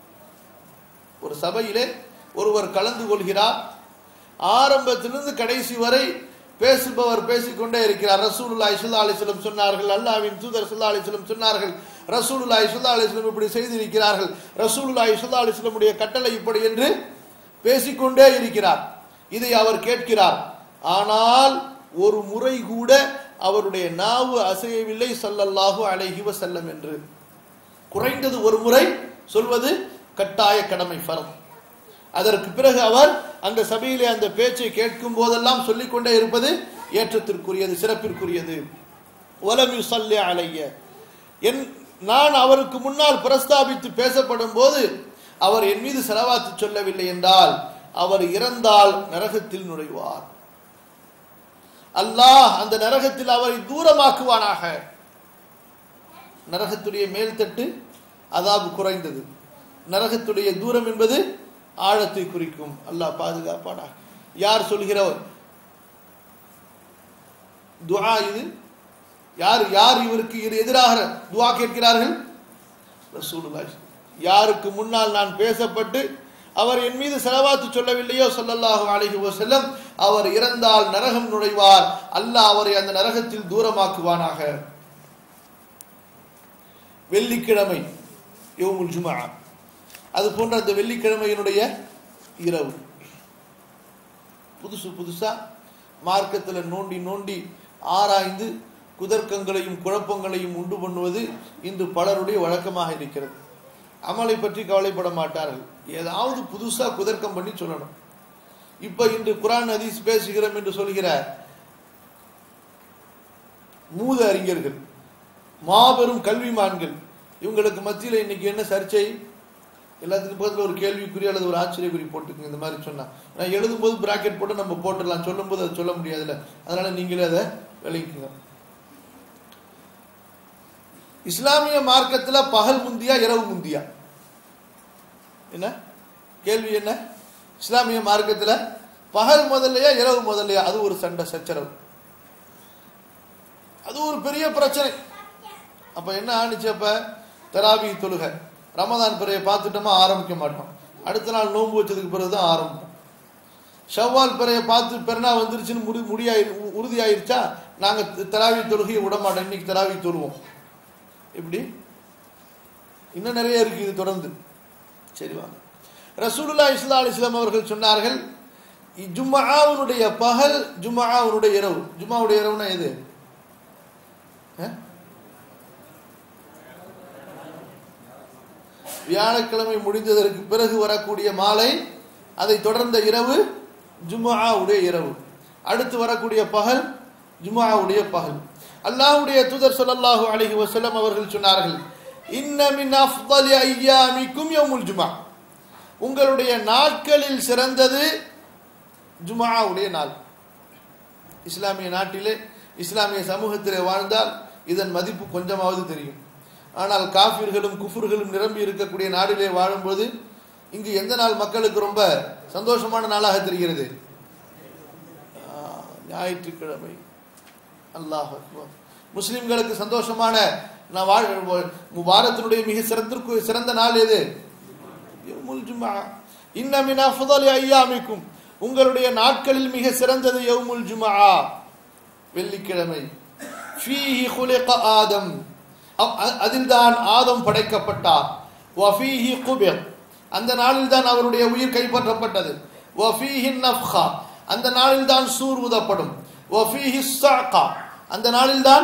ஒரு சபையிலே ஒருவர் கலந்து கொள்கிறார் ஆரம்பத்திலிருந்து கடைசி வரை பேசுபவர் பேசிக்கொண்டே இருக்கிறார் ரசூலுல்லாஹி ஸல்லல்லாஹு அலைஹி வஸல்லம் சொன்னார்கள் அல்லாஹ்வின் தூதர் ஸல்லல்லாஹு அலைஹி வஸல்லம் சொன்னார்கள் ரசூலுல்லாஹி ஸல்லல்லாஹு அலைஹி வஸல்லம் இப்படி செய்திருக்கிறார்கள் ரசூலுல்லாஹி ஸல்லல்லாஹு அலைஹி வஸல்லம் உடைய கட்டளை இப்படி என்று பேசிக்கொண்டே இருக்கிறார் இதை அவர் கேட்கிறார் ஆனால் ஒரு முறை கூட அவருடைய நாவு அசையவில்லை ஸல்லல்லாஹு அலைஹி வஸல்லம் என்று குறைந்தது ஒரு முறை சொல்வது கட்டாய கடமை ஃபர்த் அதற்கு பிறகு அவர் அந்த சபையிலே அந்த பேச்சை கேட்கும் போதெல்லாம் சொல்லிக்கொண்டே இருப்பது ஏற்றத்திற்குரியது சிறப்பிற்குரியது ஒலம் யுசல்லி அலைய என் நான் அவருக்கு முன்னால் பிரஸ்தாபித்து பேசப்படும் போது அவர் என் மீது செலவாத்து சொல்லவில்லை என்றால் அவர் இறந்தால் நரகத்தில் நுழைவார் அல்லாஹ் அந்த நரகத்தில் அவரை தூரமாக்குவானாக நரகத்துடைய மேல்தட்டு அதாபு குறைந்தது நரகத்துடைய தூரம் என்பது ஆழத்தை குறிக்கும் அல்லாஹ் பாதுகாப்பானா யார் சொல்கிறவர் துஆ இது யார் யார் இவருக்கு இரு எதிராக துஆ கேட்கிறார்கள் ரசூலுல்லாஹி யாருக்கு முன்னால் நான் பேசப்பட்டு அவர் என் மீது செலவாத்து சொல்லவில்லையோ ஸல்லல்லாஹு அலைஹி வஸல்லம் அவர் இறந்தால் நரகம் நுழைவார் அல்லாஹ் அவரை அந்த நரகத்தில் தூரமாக்குவானாக வெள்ளிக்கிழமை யௌமுல் ஜும்ஆ அது போன்ற அந்த வெள்ளிக்கிழமையினுடைய இரவு புதுசு புதுசா மார்க்கத்துல நோண்டி நோண்டி ஆராய்ந்து குதர்க்கங்களையும் குழப்பங்களையும் உண்டு பண்ணுவது இன்று பலருடைய வழக்கமாக இருக்கிறது அமலை பற்றி கவலைப்பட மாட்டார்கள் ஏதாவது புதுசா குதர்க்கம் பண்ணி சொல்லணும் இப்ப இன்று குரான் ஹதீஸ் பேசுகிறோம் என்று சொல்கிற மூத அறிஞர்கள் மாபெரும் கல்விமான்கள் இவங்களுக்கு மத்தியில் இன்னைக்கு என்ன சர்ச்சை எல்லாத்துக்கும் பக்கத்தில் ஒரு கேள்விக்குறி அல்லது ஒரு ஆச்சரியக்குறி போட்டுக்குங்க இந்த மாதிரி சொன்னா நான் எழுதும்போது பிராக்கெட் போட்டு நம்ம போட்டுடலாம் சொல்லும்போது அதை சொல்ல முடியாதுல்ல அதனால நீங்களே அதை விளங்கிக்குங்க இஸ்லாமிய மார்க்கத்துல பகல் முந்தியா இரவு முந்தியா என்ன கேள்வி என்ன இஸ்லாமிய மார்க்கத்துல பகல் முதல்லையா இரவு முதல்லையா அது ஒரு சண்டை சச்சரவு அது ஒரு பெரிய பிரச்சனை அப்ப என்ன ஆனிச்சு அப்ப தராவி தொழுகை ரமதான் பிறையை பார்த்துட்டோமா ஆரம்பிக்க மாட்டோம் அடுத்த நாள் நோன்பு வச்சதுக்கு பிறகு தான் ஆரம்பிப்போம் ஷவ்வால் பிறையை பார்த்து பெருனா வந்துருச்சுன்னு முடி முடியாயி உறுதியாயிருச்சா நாங்க தராவி தொழுகையை விட மாட்டோம் இன்னைக்கு தராவி தொழுவோம் எப்படி இன்னும் நிறைய இருக்கு இது தொடர்ந்து சரி வாங்க ரசூலுல்லா இஸ்லா அலிஸ்லாம் அவர்கள் சொன்னார்கள் ஜும்மாவுடைய பகல் ஜும்மாவுடைய இரவு ஜும்மாவுடைய இரவுனா எது அஹ்? வியாழக்கிழமை முடிந்ததற்கு பிறகு வரக்கூடிய மாலை அதை தொடர்ந்த இரவு ஜும்ஆவுடைய இரவு அடுத்து வரக்கூடிய பகல் ஜும்ஆவுடைய பகல் அல்லாஹ்வுடைய தூதர் ஸல்லல்லாஹு அலைஹி வஸல்லம் அவர்கள் சொன்னார்கள் இன்ன மின் அஃதலி ஐயாமிக்கும் யௌமுல் ஜும்ஆ உங்களுடைய நாட்களில் சிறந்தது ஜும்ஆவுடைய நாள் இஸ்லாமிய நாட்டிலே இஸ்லாமிய சமூகத்திலே வாழ்ந்தால் இதன் மதிப்பு கொஞ்சமாவது தெரியும் ஆனால் காஃபிர்களும் குஃபர்களும் நிரம்பி இருக்கக்கூடிய நாடிலே வாழும்போது இங்கு எந்த நாள் மக்களுக்கு ரொம்ப சந்தோஷமான நாளாக தெரிகிறது ஆ, ஞாயிற்றுக்கிழமை அல்லாஹ் அக்பர். முஸ்லிம்களுக்கு சந்தோஷமான நான் வாழ் வாரத்தினுடைய மிக சிறந்த சிறந்த நாள் எது யௌமுல் ஜும்ஆ இன்ன மின் அஃதலி ஐயாமிக்கும் உங்களுடைய நாட்களில் மிக சிறந்தது யௌமுல் ஜும்ஆ வெள்ளிக்கிழமை ஃபீஹி குலிக ஆதம் அ- அ- அதில்தான் ஆதம் படைக்கப்பட்டார் வஃபீஹி குபிர் அந்த நாளில் தான் அவருடைய உயிர் கைப்பற்றப்பட்டது வஃபீஹி நஃப்ஹா அந்த நாளில் தான் சூர் ஊதப்படும் வஃபீஹி ஸஅகா அந்த நாளில் தான்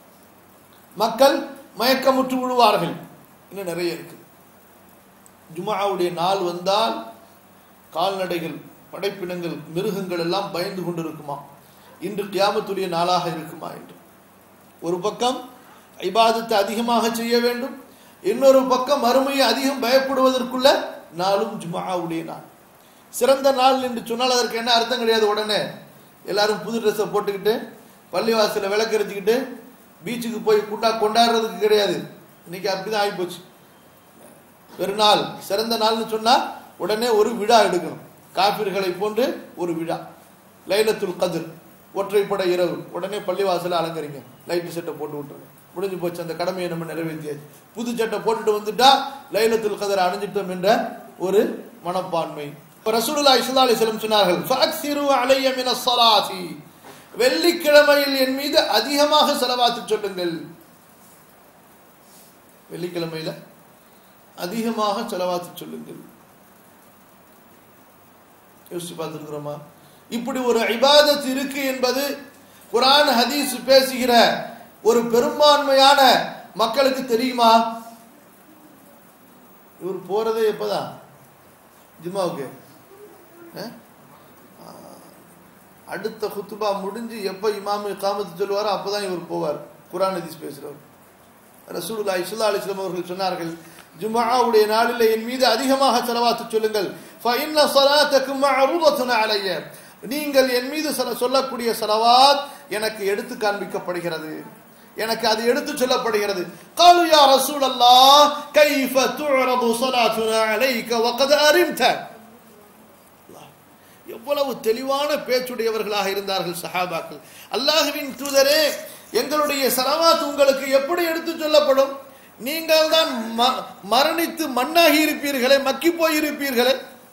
மக்கள் மயக்கமுற்று விழுவார்கள் இன்னும் நிறைய இருக்கு ஜும்ஆவுடைய நாள் வந்தால் கால்நடைகள் படைப்பினங்கள் மிருகங்கள் எல்லாம் பயந்து கொண்டிருக்குமா இன்று கியாமத்துடைய நாளாக இருக்குமா என்று ஒரு பக்கம் இபாதத்தை அதிகமாக செய்ய வேண்டும் இன்னொரு பக்கம் மறுமையை அதிகம் பயப்படுவதற்குள்ள நாளும் ஜும்ஆவுடைய நாள் சிறந்த நாள் என்று சொன்னால் அதற்கு என்ன அர்த்தம் கிடையாது உடனே எல்லாரும் புது ட்ரெஸ்ஸை போட்டுக்கிட்டு பள்ளிவாசலில் விளக்கரிச்சுக்கிட்டு பீச்சுக்கு போய் குண்டா கொண்டாடுறதுக்கு கிடையாது இன்னைக்கு அப்படிதான் ஆகிப்போச்சு பெருநாள் சிறந்த நாள்னு சொன்னா உடனே ஒரு விழா எடுக்கணும் காபிர்களை போன்று ஒரு விழா லைலத்துல் கதிர் ஒற்றைப்படை இரவு உடனே பள்ளிவாசலை அலங்கரிங்க லைட்டு சட்டை போட்டு விட்டுருங்க முடிஞ்சு போச்சு அந்த கடமையை நம்ம நிறைவேற்றியாச்சு புது சட்டை போட்டுட்டு வந்துட்டா லைலத்துல் கதிரை அணிஞ்சிட்டோம் என்ற ஒரு மனப்பான்மை இப்ப ரசூலுல்லாஹி ஸல்லல்லாஹு அலைஹி வஸல்லம் சொன்னார்கள் ஃபஅக்ஸிரு அலைய மின ஸலாத்தி வெள்ளிக்கிழமையில் என் மீது அதிகமாக செலவாத்து சொல்லுங்கள் வெள்ளிக்கிழமையில அதிகமாக செலவாத்து சொல்லுங்கள் யோசிச்சு பார்த்துருக்கிறோமா இப்படி ஒரு இபாதத் இருக்கு என்பது குரான் ஹதீஸ் பேசுகிற ஒரு பெரும்பான்மையான மக்களுக்கு தெரியுமா இவர் போறதே எப்பதான் ஜும்மாவுக்கு அஹ்? அடுத்த குத்துபா முடிஞ்சு எப்ப இமாமு காமத்து சொல்லுவாரோ அப்பதான் இவர் போவார் குரான் ஹதீஸ் பேசுறவர் ரசூலுல்லாஹி ஸல்லல்லாஹு அலைஹி வஸல்லம் அவர்கள் சொன்னார்கள் ஜும்ஆவுடைய நாளில் என் மீது அதிகமாக செலவாத்து சொல்லுங்கள் ஃபஇன்ன ஸலாத்தக்கும் மஅரூதத்துன் அலைய நீங்கள் என் மீது சொல- சொல்லக்கூடிய ஸலவாத் எனக்கு எடுத்து காண்பிக்கப்படுகிறது எனக்கு அது எடுத்து சொல்லப்படுகிறது قالوا يا رسول الله كيف تعرض صلاتنا عليك وقد أرمت எவ்வளவு தெளிவான பேச்சுடையவர்களாக இருந்தார்கள் சஹாபாக்கள் அல்லாஹுவின் தூதரே எங்களுடைய சலவாத் உங்களுக்கு எப்படி எடுத்து சொல்லப்படும் நீங்கள் தான் ம- மரணித்து மண்ணாகி இருப்பீர்களே மக்கி போயிருப்பீர்களே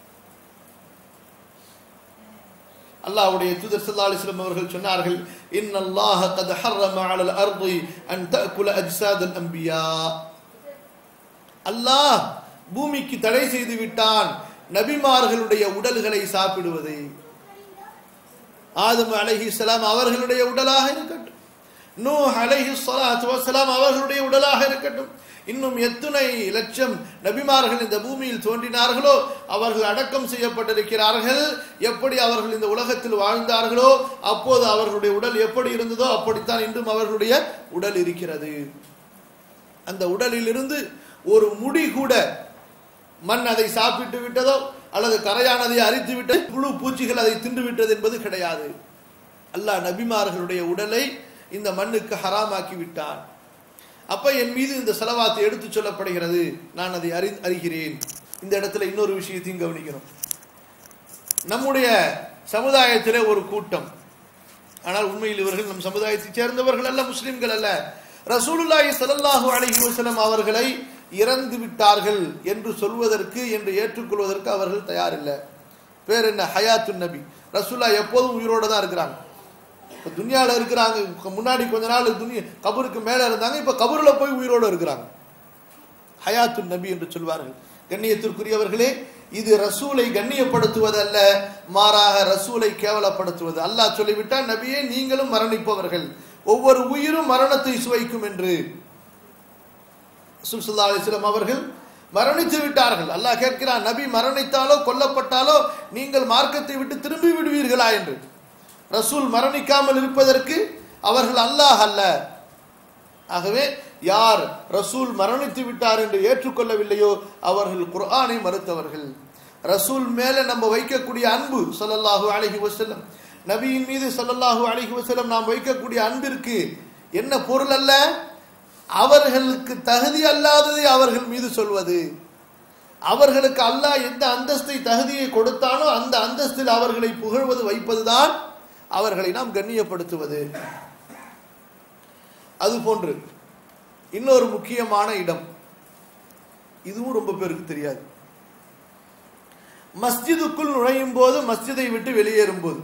அல்லாஹ்வுடைய தூதர் ஸல்லல்லாஹு அலைஹி வஸல்லம் அவர்கள் சொன்னார்கள் இன்னல்லாஹ قد حرم على الارض ان تاكل اجساد الانبياء அல்லாஹ் பூமிக்கு தடை செய்து விட்டான் நபிமார்களுடைய உடல்களை சாப்பிடுவதை ஆதம் அலைஹிஸ்ஸலாம் அவர்களுடைய உடலாக இருக்கட்டும் நூஹ் அலைஹி ஸலாத்து வஸலாம் அவர்களுடைய உடலாக இருக்கட்டும் இன்னும் எத்துணை லட்சம் நபிமார்கள் இந்த பூமியில் தோன்றினார்களோ அவர்கள் அடக்கம் செய்யப்பட்டிருக்கிறார்கள் எப்படி அவர்கள் இந்த உலகத்தில் வாழ்ந்தார்களோ அப்போது அவர்களுடைய உடல் எப்படி இருந்ததோ அப்படித்தான் இன்றும் அவர்களுடைய உடல் இருக்கிறது அந்த உடலிலிருந்து ஒரு முடி கூட மண் அதை சாப்பிட்டு விட்டதோ அல்லது கரையானதை அரித்து விட்டது புழு பூச்சிகள் அதை தின்று விட்டது என்பது கிடையாது அல்லாஹ் நபிமார்களுடைய உடலை இந்த மண்ணுக்கு ஹராமாக்கி விட்டான் அப்ப என் மீது இந்த செலவாத்தை எடுத்து சொல்லப்படுகிறது நான் அதை அறி அறிகிறேன் இந்த இடத்துல இன்னொரு விஷயத்தையும் கவனிக்கணும் நம்முடைய சமுதாயத்திலே ஒரு கூட்டம் ஆனால் உண்மையில் இவர்கள் நம் சமுதாயத்தைச் சேர்ந்தவர்கள் அல்ல முஸ்லிம்கள் அல்ல ரசூலுல்லாஹி ஸல்லல்லாஹு அலைஹி வஸல்லம் அவர்களை இறந்து விட்டார்கள் என்று சொல்வதற்கு என்று ஏற்றுக்கொள்வதற்கு அவர்கள் தயாரில்லை பேர் என்ன ஹயாத்துன் நபி ரசூல்லா எப்போதும் உயிரோடு தான் இருக்கிறாங்க இப்போ துனியாவில் இருக்கிறாங்க முன்னாடி கொஞ்ச நாள் துனியா கபருக்கு மேலே இருந்தாங்க இப்போ கபரில் போய் உயிரோடு இருக்கிறாங்க ஹயாத்துன் நபி என்று சொல்வார்கள் கண்ணியத்திற்குரியவர்களே இது ரசூலை கண்ணியப்படுத்துவதல்ல மாறாக ரசூலை கேவலப்படுத்துவது அல்லாஹ் சொல்லிவிட்டால் நபியே நீங்களும் மரணிப்பவர்கள் ஒவ்வொரு உயிரும் மரணத்தை சுவைக்கும் என்று சுல்லா அலிஸ்லாம் அவர்கள் மரணித்து விட்டார்கள் அல்லாஹ் கேட்கிறான் நபி மரணித்தாலோ கொல்லப்பட்டாலோ நீங்கள் மார்க்கத்தை விட்டு திரும்பி விடுவீர்களா என்று ரசூல் மரணிக்காமல் இருப்பதற்கு அவர்கள் அல்லாஹ் அல்ல ஆகவே யார் ரசூல் மரணித்து விட்டார் என்று ஏற்றுக்கொள்ளவில்லையோ அவர்கள் குர்ஆனை மறுத்தவர்கள் ரசூல் மேல நம்ம வைக்கக்கூடிய அன்பு ஸல்லல்லாஹு அலைஹி வஸல்லம் நபியின் மீது ஸல்லல்லாஹு அலைஹி வஸல்லம் நாம் வைக்கக்கூடிய அன்பிற்கு என்ன பொருள் அல்ல அவர்களுக்கு தகுதி அல்லாததை அவர்கள் மீது சொல்வது அவர்களுக்கு அல்லாஹ் எந்த அந்தஸ்தை தகுதியை கொடுத்தானோ அந்த அந்தஸ்தில் அவர்களை புகழ்வது வைப்பதுதான் அவர்களை நாம் கண்ணியப்படுத்துவது அதுபோன்று இன்னொரு முக்கியமான இடம் இதுவும் ரொம்ப பேருக்கு தெரியாது மஸ்ஜிதுக்குள் நுழையும் போது மஸ்ஜிதை விட்டு வெளியேறும் போது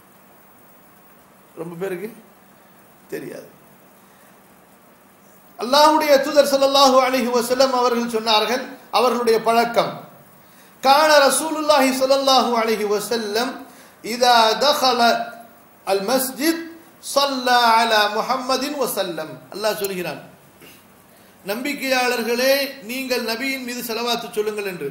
ரொம்ப பேருக்கு தெரியாது அல்லாஹ்வுடைய தூதர் ஸல்லல்லாஹு அலைஹி வஸல்லம் அவர்கள் சொன்னார்கள் அவர்களுடைய பழக்கம் கான ரசூலுல்லாஹி ஸல்லல்லாஹு அலைஹி வஸல்லம் இதா தخل அல்-மஸ்ஜித் ஸல்லா அலா முஹம்மதின் வஸல்லம் அல்லாஹ் சொல்கிறான் நம்பிக்கையாளர்களே நீங்கள் நபியின் மீது செலவாத்து சொல்லுங்கள் என்று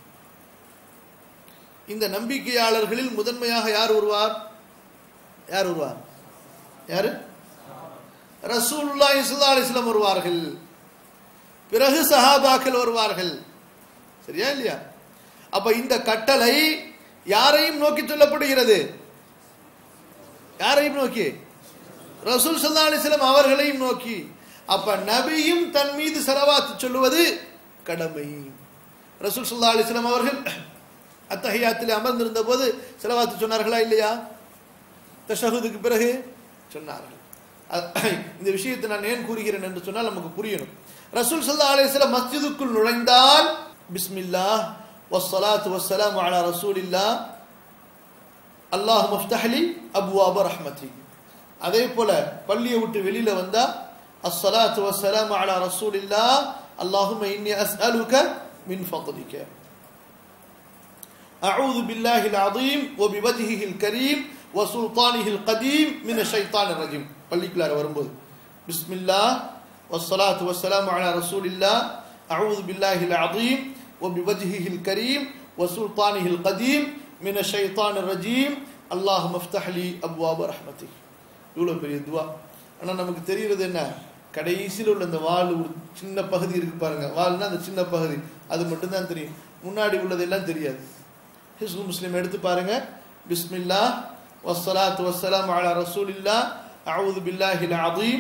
இந்த நம்பிக்கையாளர்களில் முதன்மையாக யார் வருவார் யார் வருவார் யாரு ரசூலுல்லாஹி ஸல்லல்லாஹு அலைஹி வஸல்லம் வருவார்கள் பிறகு சஹாபாக்கள் வருவார்கள் சரியா இல்லையா அப்ப இந்த கட்டளை யாரையும் நோக்கி சொல்லப்படுகிறது யாரையும் நோக்கி ரசூல் ஸல்லல்லாஹு அலைஹி வஸல்லம் அவர்களையும் நோக்கி அப்ப நபியும் தன் மீது செலவாத்து சொல்லுவது கடமை ரசூல் ஸல்லல்லாஹு அலைஹி வஸல்லம் அவர்கள் அத்தஹியாத்தில் அமர்ந்திருந்த போது செலவாத்து சொன்னார்களா இல்லையா தஷஹுதுக்கு பிறகு சொன்னார்கள் அ- இந்த விஷயத்தை நான் ஏன் கூறுகிறேன் என்று சொன்னால் நமக்கு புரியணும் ரசூல் சல்லா அலைஹிஸ்ஸலாம் மஸ்ஜிதுக்குள் நுழைந்தால் பிஸ்மில்லாஹ் வஸ்ஸலாத்து வஸ்ஸலாமு அலா ரசூலில்லா அல்லாஹ் மஃப்தஹலி அபுவாப ரஹ்மதி அதே போல பள்ளியை விட்டு வெளியில வந்தா அஸ்ஸலாத்து வஸ்ஸலாமு அலா ரசூலில்லா அல்லாஹும்ம இன்னி அஸ்அலுக மின் ஃபضلிக أعوذ بالله العظيم وبوجهه الكريم وسلطانه القديم من الشيطان الرجيم பள்ளிக்குள்ளார வரும்போது بسم الله والصلاة والسلام على رسول الله أعوذ بالله العظيم وبوجهه الكريم وسلطانه القديم من الشيطان الرجيم اللهم افتح لي أبواب رحمتك இவ்வளோ பெரிய துவா ஆனால் நமக்கு தெரிகிறது என்ன கடைசியில் உள்ள இந்த வால் ஒரு சின்ன பகுதி இருக்கு பாருங்க வால்னா அந்த சின்ன பகுதி அது மட்டும்தான் தெரியும் முன்னாடி உள்ளதெல்லாம் தெரியாது ஹிஸ்பு முஸ்லிம் எடுத்து பாருங்க பிஸ்மில்லா வஸ்ஸலாத்து வஸ்ஸலாம் அலா ரசூலில்லா அவுது பில்லாஹில் அதீம்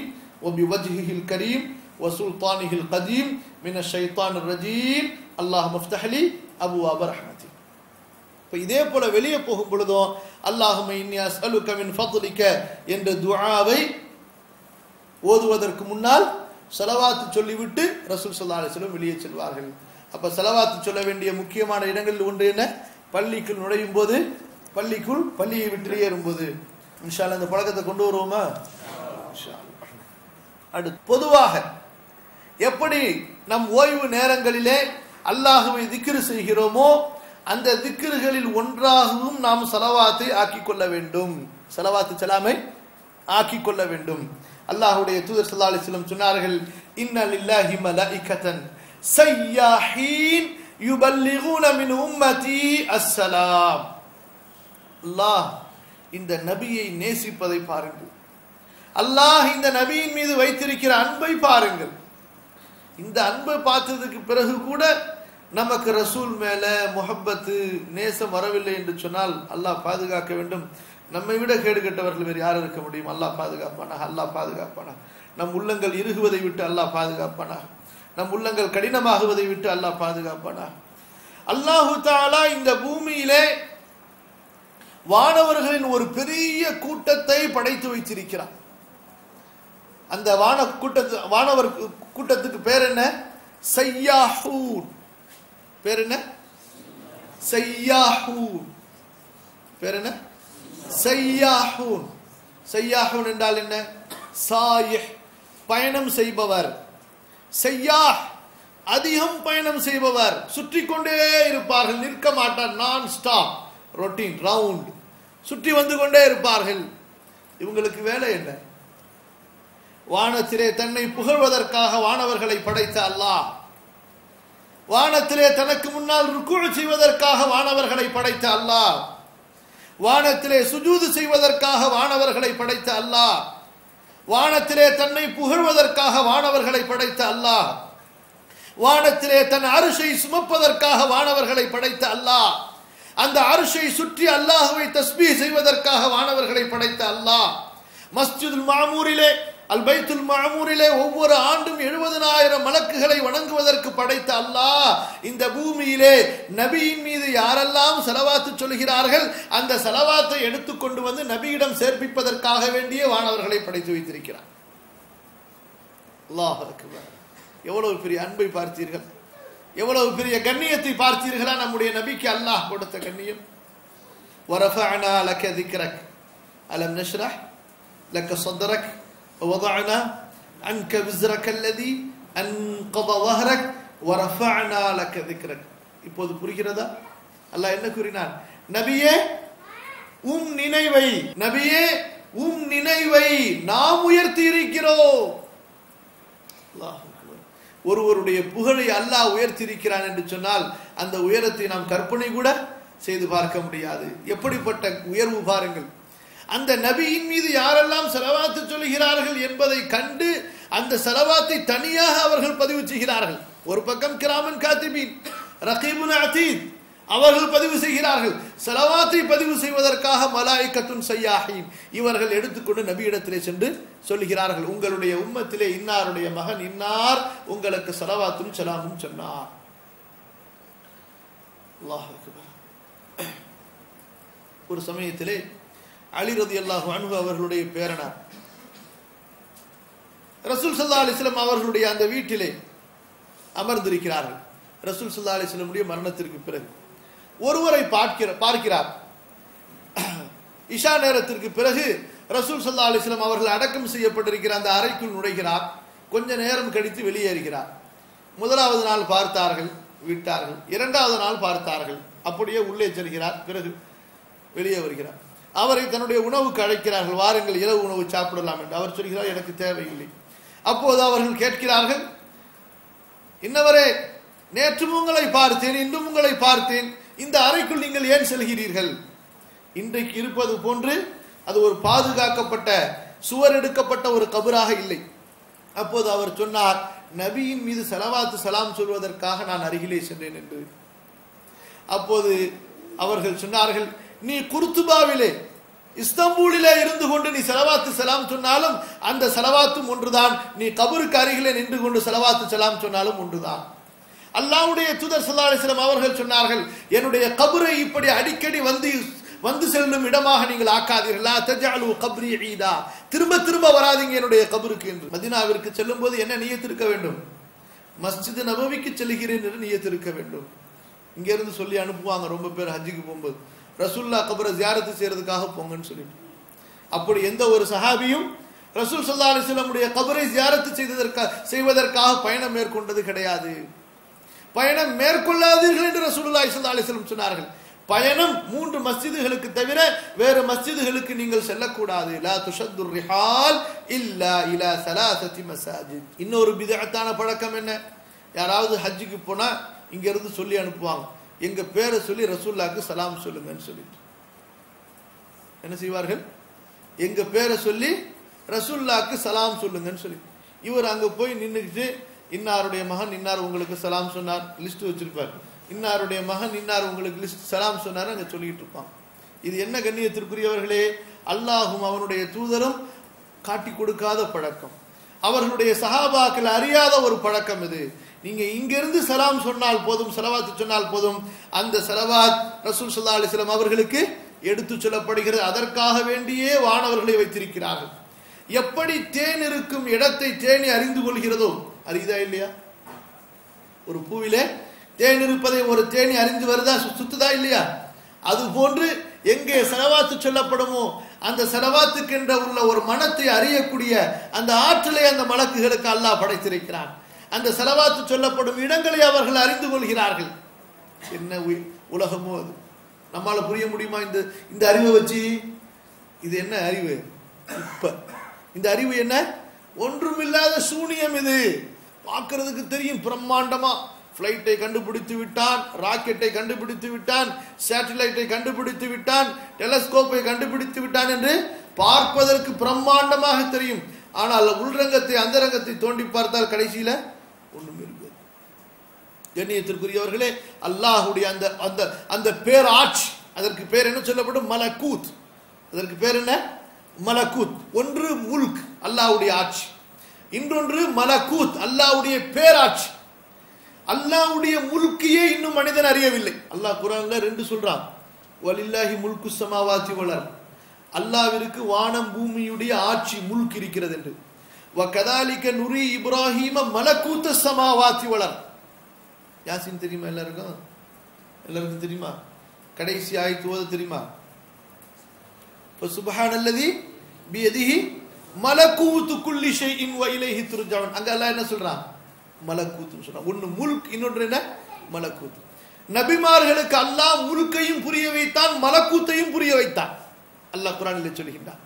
وبوجهه الكريم وسلطانه القديم من الشيطان الرجيم اللهم افتح لي أبواب رحمتك இப்போ இதே போல வெளியே போகும் பொழுதும் அல்லாஹும இன்னி அஸ்அலுக மின் ஃபضلிக என்ற துஆவை ஓதுவதற்கு முன்னால் செலவாத்து சொல்லிவிட்டு ரசூல் ஸல்லல்லாஹு அலைஹி வஸல்லம் வெளியே செல்வார்கள் அப்ப செலவாத்து சொல்ல வேண்டிய முக்கியமான இடங்களில் ஒன்று என்ன பள்ளிக்குள் நுழையும் போது பள்ளிக்குள் பள்ளியை விட்டு வெளியேறும்போது இன்ஷா அல்லாஹ் இந்த பழக்கத்தை கொண்டு வருவோமா இன்ஷா அல்லாஹ். அடுத்து பொதுவாக எப்படி நம் ஓய்வு நேரங்களிலே அல்லாஹுவை திக்ரு செய்கிறோமோ அந்த திக்ருகளில் ஒன்றாகவும் நாம் செலவாத்தை ஆக்கிக் கொள்ள வேண்டும் செலவாத்து செலாமை ஆக்கிக் கொள்ள வேண்டும் அல்லாஹ்வுடைய தூதர் ஸல்லல்லாஹு அலைஹி வஸல்லம் சொன்னார்கள் இன்ன லில்லாஹி மலாயிகத்தன் சய்யாஹீன் யுபல்லிகுன மின் உம்மதி அஸ்ஸலாம் அல்லாஹ் இந்த நபியை நேசிப்பதை பாருங்கள் அல்லாஹ் இந்த நபியின் மீது வைத்திருக்கிற அன்பை பாருங்கள் இந்த அன்பை பார்த்ததுக்கு பிறகு கூட நமக்கு ரசூல் மேல முஹப்பத்து நேசம் வரவில்லை என்று சொன்னால் அல்லாஹ் பாதுகாக்க வேண்டும் நம்மை விட கேடு கெட்டவர்கள் வேறு யார் இருக்க முடியும் அல்லாஹ் பாதுகாப்பானா அல்லாஹ் பாதுகாப்பானா நம் உள்ளங்கள் இறுகுவதை விட்டு அல்லாஹ் பாதுகாப்பானா நம் உள்ளங்கள் கடினமாகுவதை விட்டு அல்லாஹ் பாதுகாப்பானா அல்லாஹு தாலா இந்த பூமியிலே வானவர்களின் ஒரு பெரிய கூட்டத்தை படைத்து வைத்திருக்கிறான் அந்த வான கூட்டத்து வானவர் கூட்டத்துக்கு பேர் என்ன சையாஹூன் பேர் என்ன சையாஹூன் பேர் என்ன சையாஹூன் சையாஹூன் என்றால் என்ன சாயிஹ் பயணம் செய்பவர் செய்யாஹ் அதிகம் பயணம் செய்பவர் சுற்றி கொண்டே இருப்பார்கள் நிற்க மாட்டார் நான் ஸ்டாப் ரொட்டீன் ரவுண்ட் சுற்றி வந்து கொண்டே இருப்பார்கள் இவங்களுக்கு வேலை என்ன வானத்திலே தன்னை புகழ்வதற்காக வானவர்களை படைத்த அல்லாஹ் வானத்திலே தனக்கு முன்னால் ருக்குழு செய்வதற்காக வானவர்களை படைத்த அல்லாஹ் வானத்திலே சுஜூது செய்வதற்காக வானவர்களை படைத்த அல்லாஹ் வானத்திலே தன்னை புகழ்வதற்காக வானவர்களை படைத்த அல்லாஹ் வானத்திலே தன் அரிசை சுமப்பதற்காக வானவர்களை படைத்த அல்லாஹ் அந்த அரிசை சுற்றி அல்லாஹுவை தஸ்பீ செய்வதற்காக வானவர்களை படைத்த அல்லாஹ் மஸ்ஜிதுல் மாமூரிலே அல் பைத்துல் மாமூரிலே ஒவ்வொரு ஆண்டும் எழுபதனாயிரம் மலக்குகளை வணங்குவதற்கு படைத்த அல்லாஹ் இந்த பூமியிலே நபியின் மீது யாரெல்லாம் செலவாத்து சொல்கிறார்கள் அந்த செலவாத்தை எடுத்துக்கொண்டு வந்து நபியிடம் சேர்ப்பிப்பதற்காக வேண்டிய வானவர்களை படைத்து வைத்திருக்கிறார் அல்லாஹ் அக்பர் எவ்வளவு பெரிய அன்பை பார்த்தீர்கள் எவ்வளவு பெரிய கண்ணியத்தை பார்த்தீர்களா நம்முடைய நபிக்கு அல்லாஹ் கொடுத்த கண்ணியம் ورفعنا لك ذكرك ألم نشرح لك صدرك ووضعنا عنك وزرك الذي أنقض ظهرك ورفعنا لك ذكرك இப்போது புரிகிறதா அல்லாஹ் என்ன கூறினான் நபியே உம் நினைவை நபியே உம் நினைவை நாம் உயர்த்தி இருக்கிறோம் அல்லாஹ் அக்பர். ஒருவருடைய புகழை அல்லாஹ் உயர்த்தியிருக்கிறான் என்று சொன்னால் அந்த உயரத்தை நாம் கற்பனை கூட செய்து பார்க்க முடியாது எப்படிப்பட்ட உயர்வு பாருங்கள் அந்த நபியின் மீது யாரெல்லாம் செலவாத்து சொல்கிறார்கள் என்பதை கண்டு அந்த செலவாத்தை தனியாக அவர்கள் பதிவு செய்கிறார்கள் ஒரு பக்கம் கிராமன் காத்திபீன் ரகீபுன் அதீத் அவர்கள் பதிவு செய்கிறார்கள் செலவாத்தை பதிவு செய்வதற்காக மலாய்க்கத்துன் சையாஹீன் இவர்கள் எடுத்துக்கொண்டு நபியிடத்திலே சென்று சொல்லுகிறார்கள் உங்களுடைய உம்மத்திலே இன்னாருடைய மகன் இன்னார் உங்களுக்கு செலவாத்தும் சலாமும் சொன்னார் அல்லாஹ் அக்பர். ஒரு சமயத்திலே அலி ரதியல்லாஹு அன்ஹு அவர்களுடைய பேரனார் ரசூல் சல்லா அலிஸ்லாம் அவர்களுடைய அந்த வீட்டிலே அமர்ந்திருக்கிறார்கள் ரசூல் சல்லா அலிஸ்லமுடைய மரணத்திற்கு பிறகு ஒருவரை பார்க்கிற பார்க்கிறார் இஷா நேரத்திற்கு பிறகு ரசூல் சல்லா அலிஸ்லாம் அவர்கள் அடக்கம் செய்யப்பட்டிருக்கிற அந்த அறைக்குள் நுழைகிறார் கொஞ்ச நேரம் கழித்து வெளியேறுகிறார் முதலாவது நாள் பார்த்தார்கள் விட்டார்கள் இரண்டாவது நாள் பார்த்தார்கள் அப்படியே உள்ளே செல்கிறார் பிறகு வெளியே வருகிறார் அவரை தன்னுடைய உணவுக்கு அழைக்கிறார்கள் வாருங்கள் இரவு உணவு சாப்பிடலாம் என்று அவர் சொல்கிறார் எனக்கு தேவையில்லை அப்போது அவர்கள் கேட்கிறார்கள் இன்னவரே நேற்றும் உங்களை பார்த்தேன் இன்றும் உங்களை பார்த்தேன் இந்த அறைக்குள் நீங்கள் ஏன் செல்கிறீர்கள் இன்றைக்கு இருப்பது போன்று அது ஒரு பாதுகாக்கப்பட்ட சுவர் எடுக்கப்பட்ட ஒரு கபராக இல்லை அப்போது அவர் சொன்னார் நபியின் மீது செலவாத்து சலாம் சொல்வதற்காக நான் அருகிலே சென்றேன் என்று அப்போது அவர்கள் சொன்னார்கள் நீ குர்துபாவிலே இஸ்தம்பூலிலே இருந்து கொண்டு நீ செலவாத்து சலாம் சொன்னாலும் அந்த செலவாத்தும் ஒன்றுதான் நீ கபருக்கு அருகிலே நின்று கொண்டு செலவாத்து சலாம் சொன்னாலும் ஒன்றுதான் அல்லாஹ்வுடைய தூதர் ஸல்லல்லாஹு அலைஹி வஸல்லம் அவர்கள் சொன்னார்கள் என்னுடைய கபரை இப்படி அடிக்கடி வந்து வந்து செல்லும் இடமாக நீங்கள் ஆக்காதீர்கள் லா தஜஅலு கப்ரி ஈதா திரும்ப திரும்ப வராதீங்க என்னுடைய கபருக்கு என்று மதீனாவிற்கு செல்லும் போது என்ன நியத்து இருக்க வேண்டும் மஸ்ஜித் நபவிக்கு செல்கிறேன் என்று நியத்து இருக்க வேண்டும் இங்க இருந்து சொல்லி அனுப்புவாங்க ரொம்ப பேர் ஹஜ்ஜுக்கு போகும்போது ரசூல்லா கபரை ஜியாரத்து செய்யறதுக்காக போங்கன்னு சொல்லிட்டு அப்படி எந்த ஒரு சஹாபியும் ரசூல் சல்லா அலிஸ்லமுடைய கபரை ஜியாரத்து செய்ததற்காக செய்வதற்காக பயணம் மேற்கொண்டது கிடையாது பயணம் மேற்கொள்ளாதீர்கள் என்று ரசூலுல்லாஹி ஸல்லல்லாஹு அலைஹி வஸல்லம் சொன்னார்கள் பயணம் மூன்று மஸ்ஜிதுகளுக்கு தவிர வேறு மஸ்ஜிதுகளுக்கு நீங்கள் செல்லக்கூடாது லா துஷத்துர் ரிஹால் இல்லா இலா சலாசத்தி மசாஜித் இன்னொரு பிதஅத்தான பழக்கம் என்ன யாராவது ஹஜ்ஜுக்கு போனா இங்க இருந்து சொல்லி அனுப்புவாங்க எங்க பேரை சொல்லி ரசூல்லாக்கு சலாம் சொல்லுங்கன்னு சொல்லிட்டு என்ன செய்வார்கள் எங்க பேரை சொல்லி ரசூல்லாக்கு சலாம் சொல்லுங்கன்னு சொல்லி இவர் அங்க போய் நின்னுக்கிட்டு இன்னாருடைய மகன் இன்னார் உங்களுக்கு சலாம் சொன்னார் லிஸ்ட் வச்சிருப்பார் இன்னாருடைய மகன் இன்னார் உங்களுக்கு லிஸ்ட் சலாம் சொன்னார் அங்க சொல்லிட்டு இருப்பான் இது என்ன கண்ணியத்திற்குரியவர்களே அல்லாஹும் அவனுடைய தூதரும் காட்டி கொடுக்காத பழக்கம் அவர்களுடைய சஹாபாக்கள் அறியாத ஒரு பழக்கம் இது நீங்க இங்கிருந்து சலாம் சொன்னால் போதும் செலவாத்து சொன்னால் போதும் அந்த செலவாத் ரசூல் ஸல்லல்லாஹு அலைஹி வஸல்லம் அவர்களுக்கு எடுத்து சொல்லப்படுகிறது அதற்காக வேண்டியே வானவர்களை வைத்திருக்கிறார்கள் எப்படி தேன் இருக்கும் இடத்தை தேனி அறிந்து கொள்கிறதோ அறியுதா இல்லையா ஒரு பூவிலே தேன் இருப்பதை ஒரு தேனி அறிந்து வருதா சு- சுத்துதா இல்லையா அது போன்று எங்கே செலவாத்து சொல்லப்படுமோ அந்த செலவாத்துக்கென்ற உள்ள ஒரு மனத்தை அறியக்கூடிய அந்த ஆற்றலை அந்த மலக்குகளுக்கு அல்லாஹ் படைத்திருக்கிறான் அந்த செலவாத்து சொல்லப்படும் இடங்களை அவர்கள் அறிந்து கொள்கிறார்கள் என்ன உய்- உலகமோ அது நம்மால புரிய முடியுமா இந்த இந்த அறிவை வச்சு இது என்ன அறிவு இப்ப இந்த அறிவு என்ன ஒன்றுமில்லாத சூனியம் இது பார்க்கிறதுக்கு தெரியும் பிரம்மாண்டமா ஃப்ளைட்டை கண்டுபிடித்து விட்டான் ராக்கெட்டை கண்டுபிடித்து விட்டான் சேட்டலைட்டை கண்டுபிடித்து விட்டான் டெலஸ்கோப்பை கண்டுபிடித்து விட்டான் என்று பார்ப்பதற்கு பிரம்மாண்டமாக தெரியும் ஆனால் உள்ரங்கத்தை அந்தரங்கத்தை தோண்டி பார்த்தால் கடைசியில ஒண்ணுமே இருக்காது கண்ணியத்திற்குரியவர்களே அல்லாஹுடைய அந்த அந்த அந்த பேராட்சி அதற்கு பேர் என்ன சொல்லப்படும் மலக்கூத் அதற்கு பேர் என்ன மலக்கூத் ஒன்று முல்க் அல்லாஹ்வுடைய ஆட்சி இன்னொன்று மலக்கூத் அல்லாஹ்வுடைய பேராட்சி அல்லாஹ்வுடைய முல்கையே இன்னும் மனிதன் அறியவில்லை அல்லாஹ் குரான்ல ரெண்டு சொல்றான் வலில்லாஹி முல்கு சமாவாத்தி வளர் அல்லாவிற்கு வானம் பூமியுடைய ஆட்சி முல்க் இருக்கிறது என்று வகதாலிக நுரி இப்ராஹீம மலக்கூத்த சமாவாத்தி வளர் யாசின் தெரியுமா எல்லாருக்கும் எல்லாருக்கும் தெரியுமா கடைசி ஆயத்து ஓத தெரியுமா இப்போ சுபஹானல்லதி பியதிஹி மலக்கூத்து குல்லி ஷைஇன் வ இலைஹி துர்ஜாவுன் அங்க அல்லாஹ் என்ன சொல்றான் மலக்கூத்துன்னு சொல்றான் ஒன்னு முல்க் இன்னொன்று என்ன மலக்கூத் நபிமார்களுக்கு அல்லாஹ் முல்கையும் புரிய வைத்தான் மலக்கூத்தையும் புரிய வைத்தான் அல்லாஹ் குரானில் சொல்கின்றான்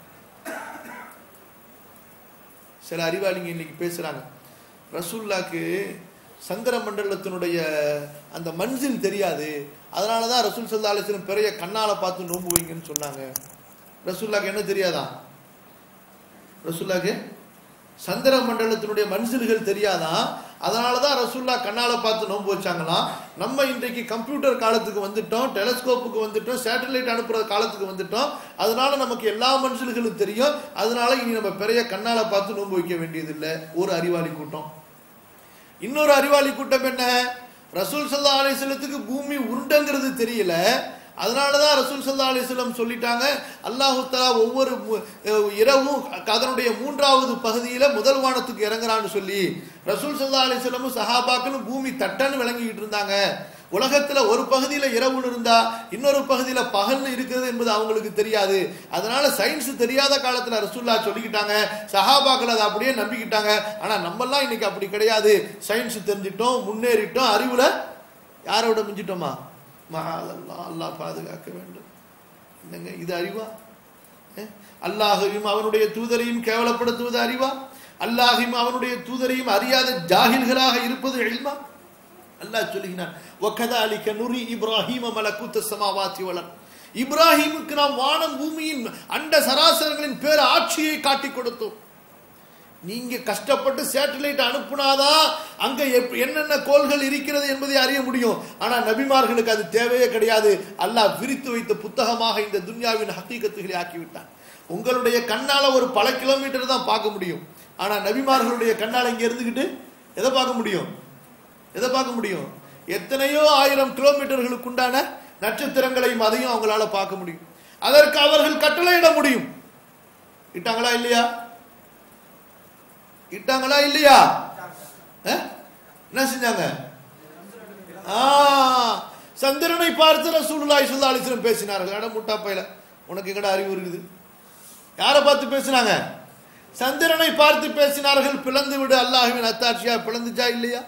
சில அறிவாளிங்க இன்னைக்கு பேசுறாங்க ரசூல்லாக்கு சந்திர மண்டலத்தினுடைய அந்த மன்சில் தெரியாது அதனால தான் ரசூல் சல்லா அலிஸ்லம் பெரிய கண்ணால பார்த்து நோன்பு வைங்கன்னு சொன்னாங்க ரசூல்லாக்கு என்ன தெரியாதா ரசூல்லாக்கு சந்திர மண்டலத்தினுடைய மன்சில்கள் தெரியாதான் அதனால தான் ரசூல்லா கண்ணால பார்த்து நோன்பு வச்சாங்களாம் நம்ம இன்றைக்கு கம்ப்யூட்டர் காலத்துக்கு வந்துட்டோம் டெலஸ்கோப்புக்கு வந்துட்டோம் சேட்டலைட் அனுப்புற காலத்துக்கு வந்துட்டோம் அதனால நமக்கு எல்லா மனுஷர்களும் தெரியும் அதனால இனி நம்ம பெரிய கண்ணால பார்த்து நோன்பு வைக்க வேண்டியதில்லை ஒரு அறிவாளி கூட்டம் இன்னொரு அறிவாளி கூட்டம் என்ன ரசூல் சல்லா அலிஸ்லத்துக்கு பூமி உருண்டங்கிறது தெரியல அதனாலதான் ரசூல் சல்லா அலிஸ்லம் சொல்லிட்டாங்க அல்லாஹு தஆலா ஒவ்வொரு மு- அஹ் இரவும் அதனுடைய மூன்றாவது பகுதியில முதல் வானத்துக்கு இறங்குறான்னு சொல்லி ரசூல் சல்லா அலிஸ்லமும் சஹாபாக்களும் பூமி தட்டன்னு விளங்கிக்கிட்டு இருந்தாங்க உலகத்துல ஒரு பகுதியில இரவுன்னு இருந்தா இன்னொரு பகுதியில பகல்னு இருக்கிறது என்பது அவங்களுக்கு தெரியாது அதனால சயின்ஸ் தெரியாத காலத்துல ரசூல்லா சொல்லிக்கிட்டாங்க சஹாபாக்கள் அதை அப்படியே நம்பிக்கிட்டாங்க ஆனா நம்மெல்லாம் இன்னைக்கு அப்படி கிடையாது சயின்ஸ் தெரிஞ்சிட்டோம் முன்னேறிட்டோம் அறிவுல யாரோட மிஞ்சிட்டோமா மகாதல்லா அல்லாஹ் பாதுகாக்க வேண்டும் என்னங்க இது அறிவா அஹ்? அல்லாஹையும் அவனுடைய தூதரையும் கேவலப்படுத்துவது அறிவா அல்லாஹையும் அவனுடைய தூதரையும் அறியாத ஜாகில்களாக இருப்பது எழில்மா அல்லாஹ் சொல்லுகிறான் وَكَذَلِكَ نُرِي إِبْرَاهِيمَ مَلَكُوتَ السَّمَاوَاتِ وَالْأَرْضِ இப்ராஹிமுக்கு நாம் வானம் பூமியின் அண்ட சராசரங்களின் பேர் ஆட்சியை காட்டிக் கொடுத்தோம் நீங்க கஷ்டப்பட்டு சேட்டலைட் அனுப்புனாதான் அங்க எப்- என்னென்ன கோள்கள் இருக்கிறது என்பதை அறிய முடியும் ஆனா நபிமார்களுக்கு அது தேவையே கிடையாது அல்லாஹ் விரித்து வைத்த புத்தகமாக இந்த துன்யாவின் ஹக்கீகத்துகளை ஆக்கிவிட்டான் உங்களுடைய கண்ணால ஒரு பல கிலோமீட்டர் தான் பார்க்க முடியும் ஆனா நபிமார்களுடைய கண்ணால இங்க இருந்துகிட்டு எதை பார்க்க முடியும் எதை பார்க்க முடியும் எத்தனையோ ஆயிரம் கிலோமீட்டர்களுக்கு உண்டான நட்சத்திரங்களையும் அதையும் அவங்களால பார்க்க முடியும் அதற்கு அவர்கள் கட்டளையிட முடியும் இட்டாங்களா இல்லையா இட்டாங்களா இல்லையா அஹ்? என்ன செஞ்சாங்க ஆ, சந்திரனை பார்த்து ரசூலுல்லாஹி ஸல்லல்லாஹு அலைஹி வஸல்லம் பேசினார்கள் அட முட்டா பையல உனக்கு எங்கடா அறிவு இருக்குது யாரை பார்த்து பேசினாங்க சந்திரனை பார்த்து பேசினார்கள் பிளந்து விடு அல்லாஹ்வின் அத்தாட்சியா பிளந்துச்சா இல்லையா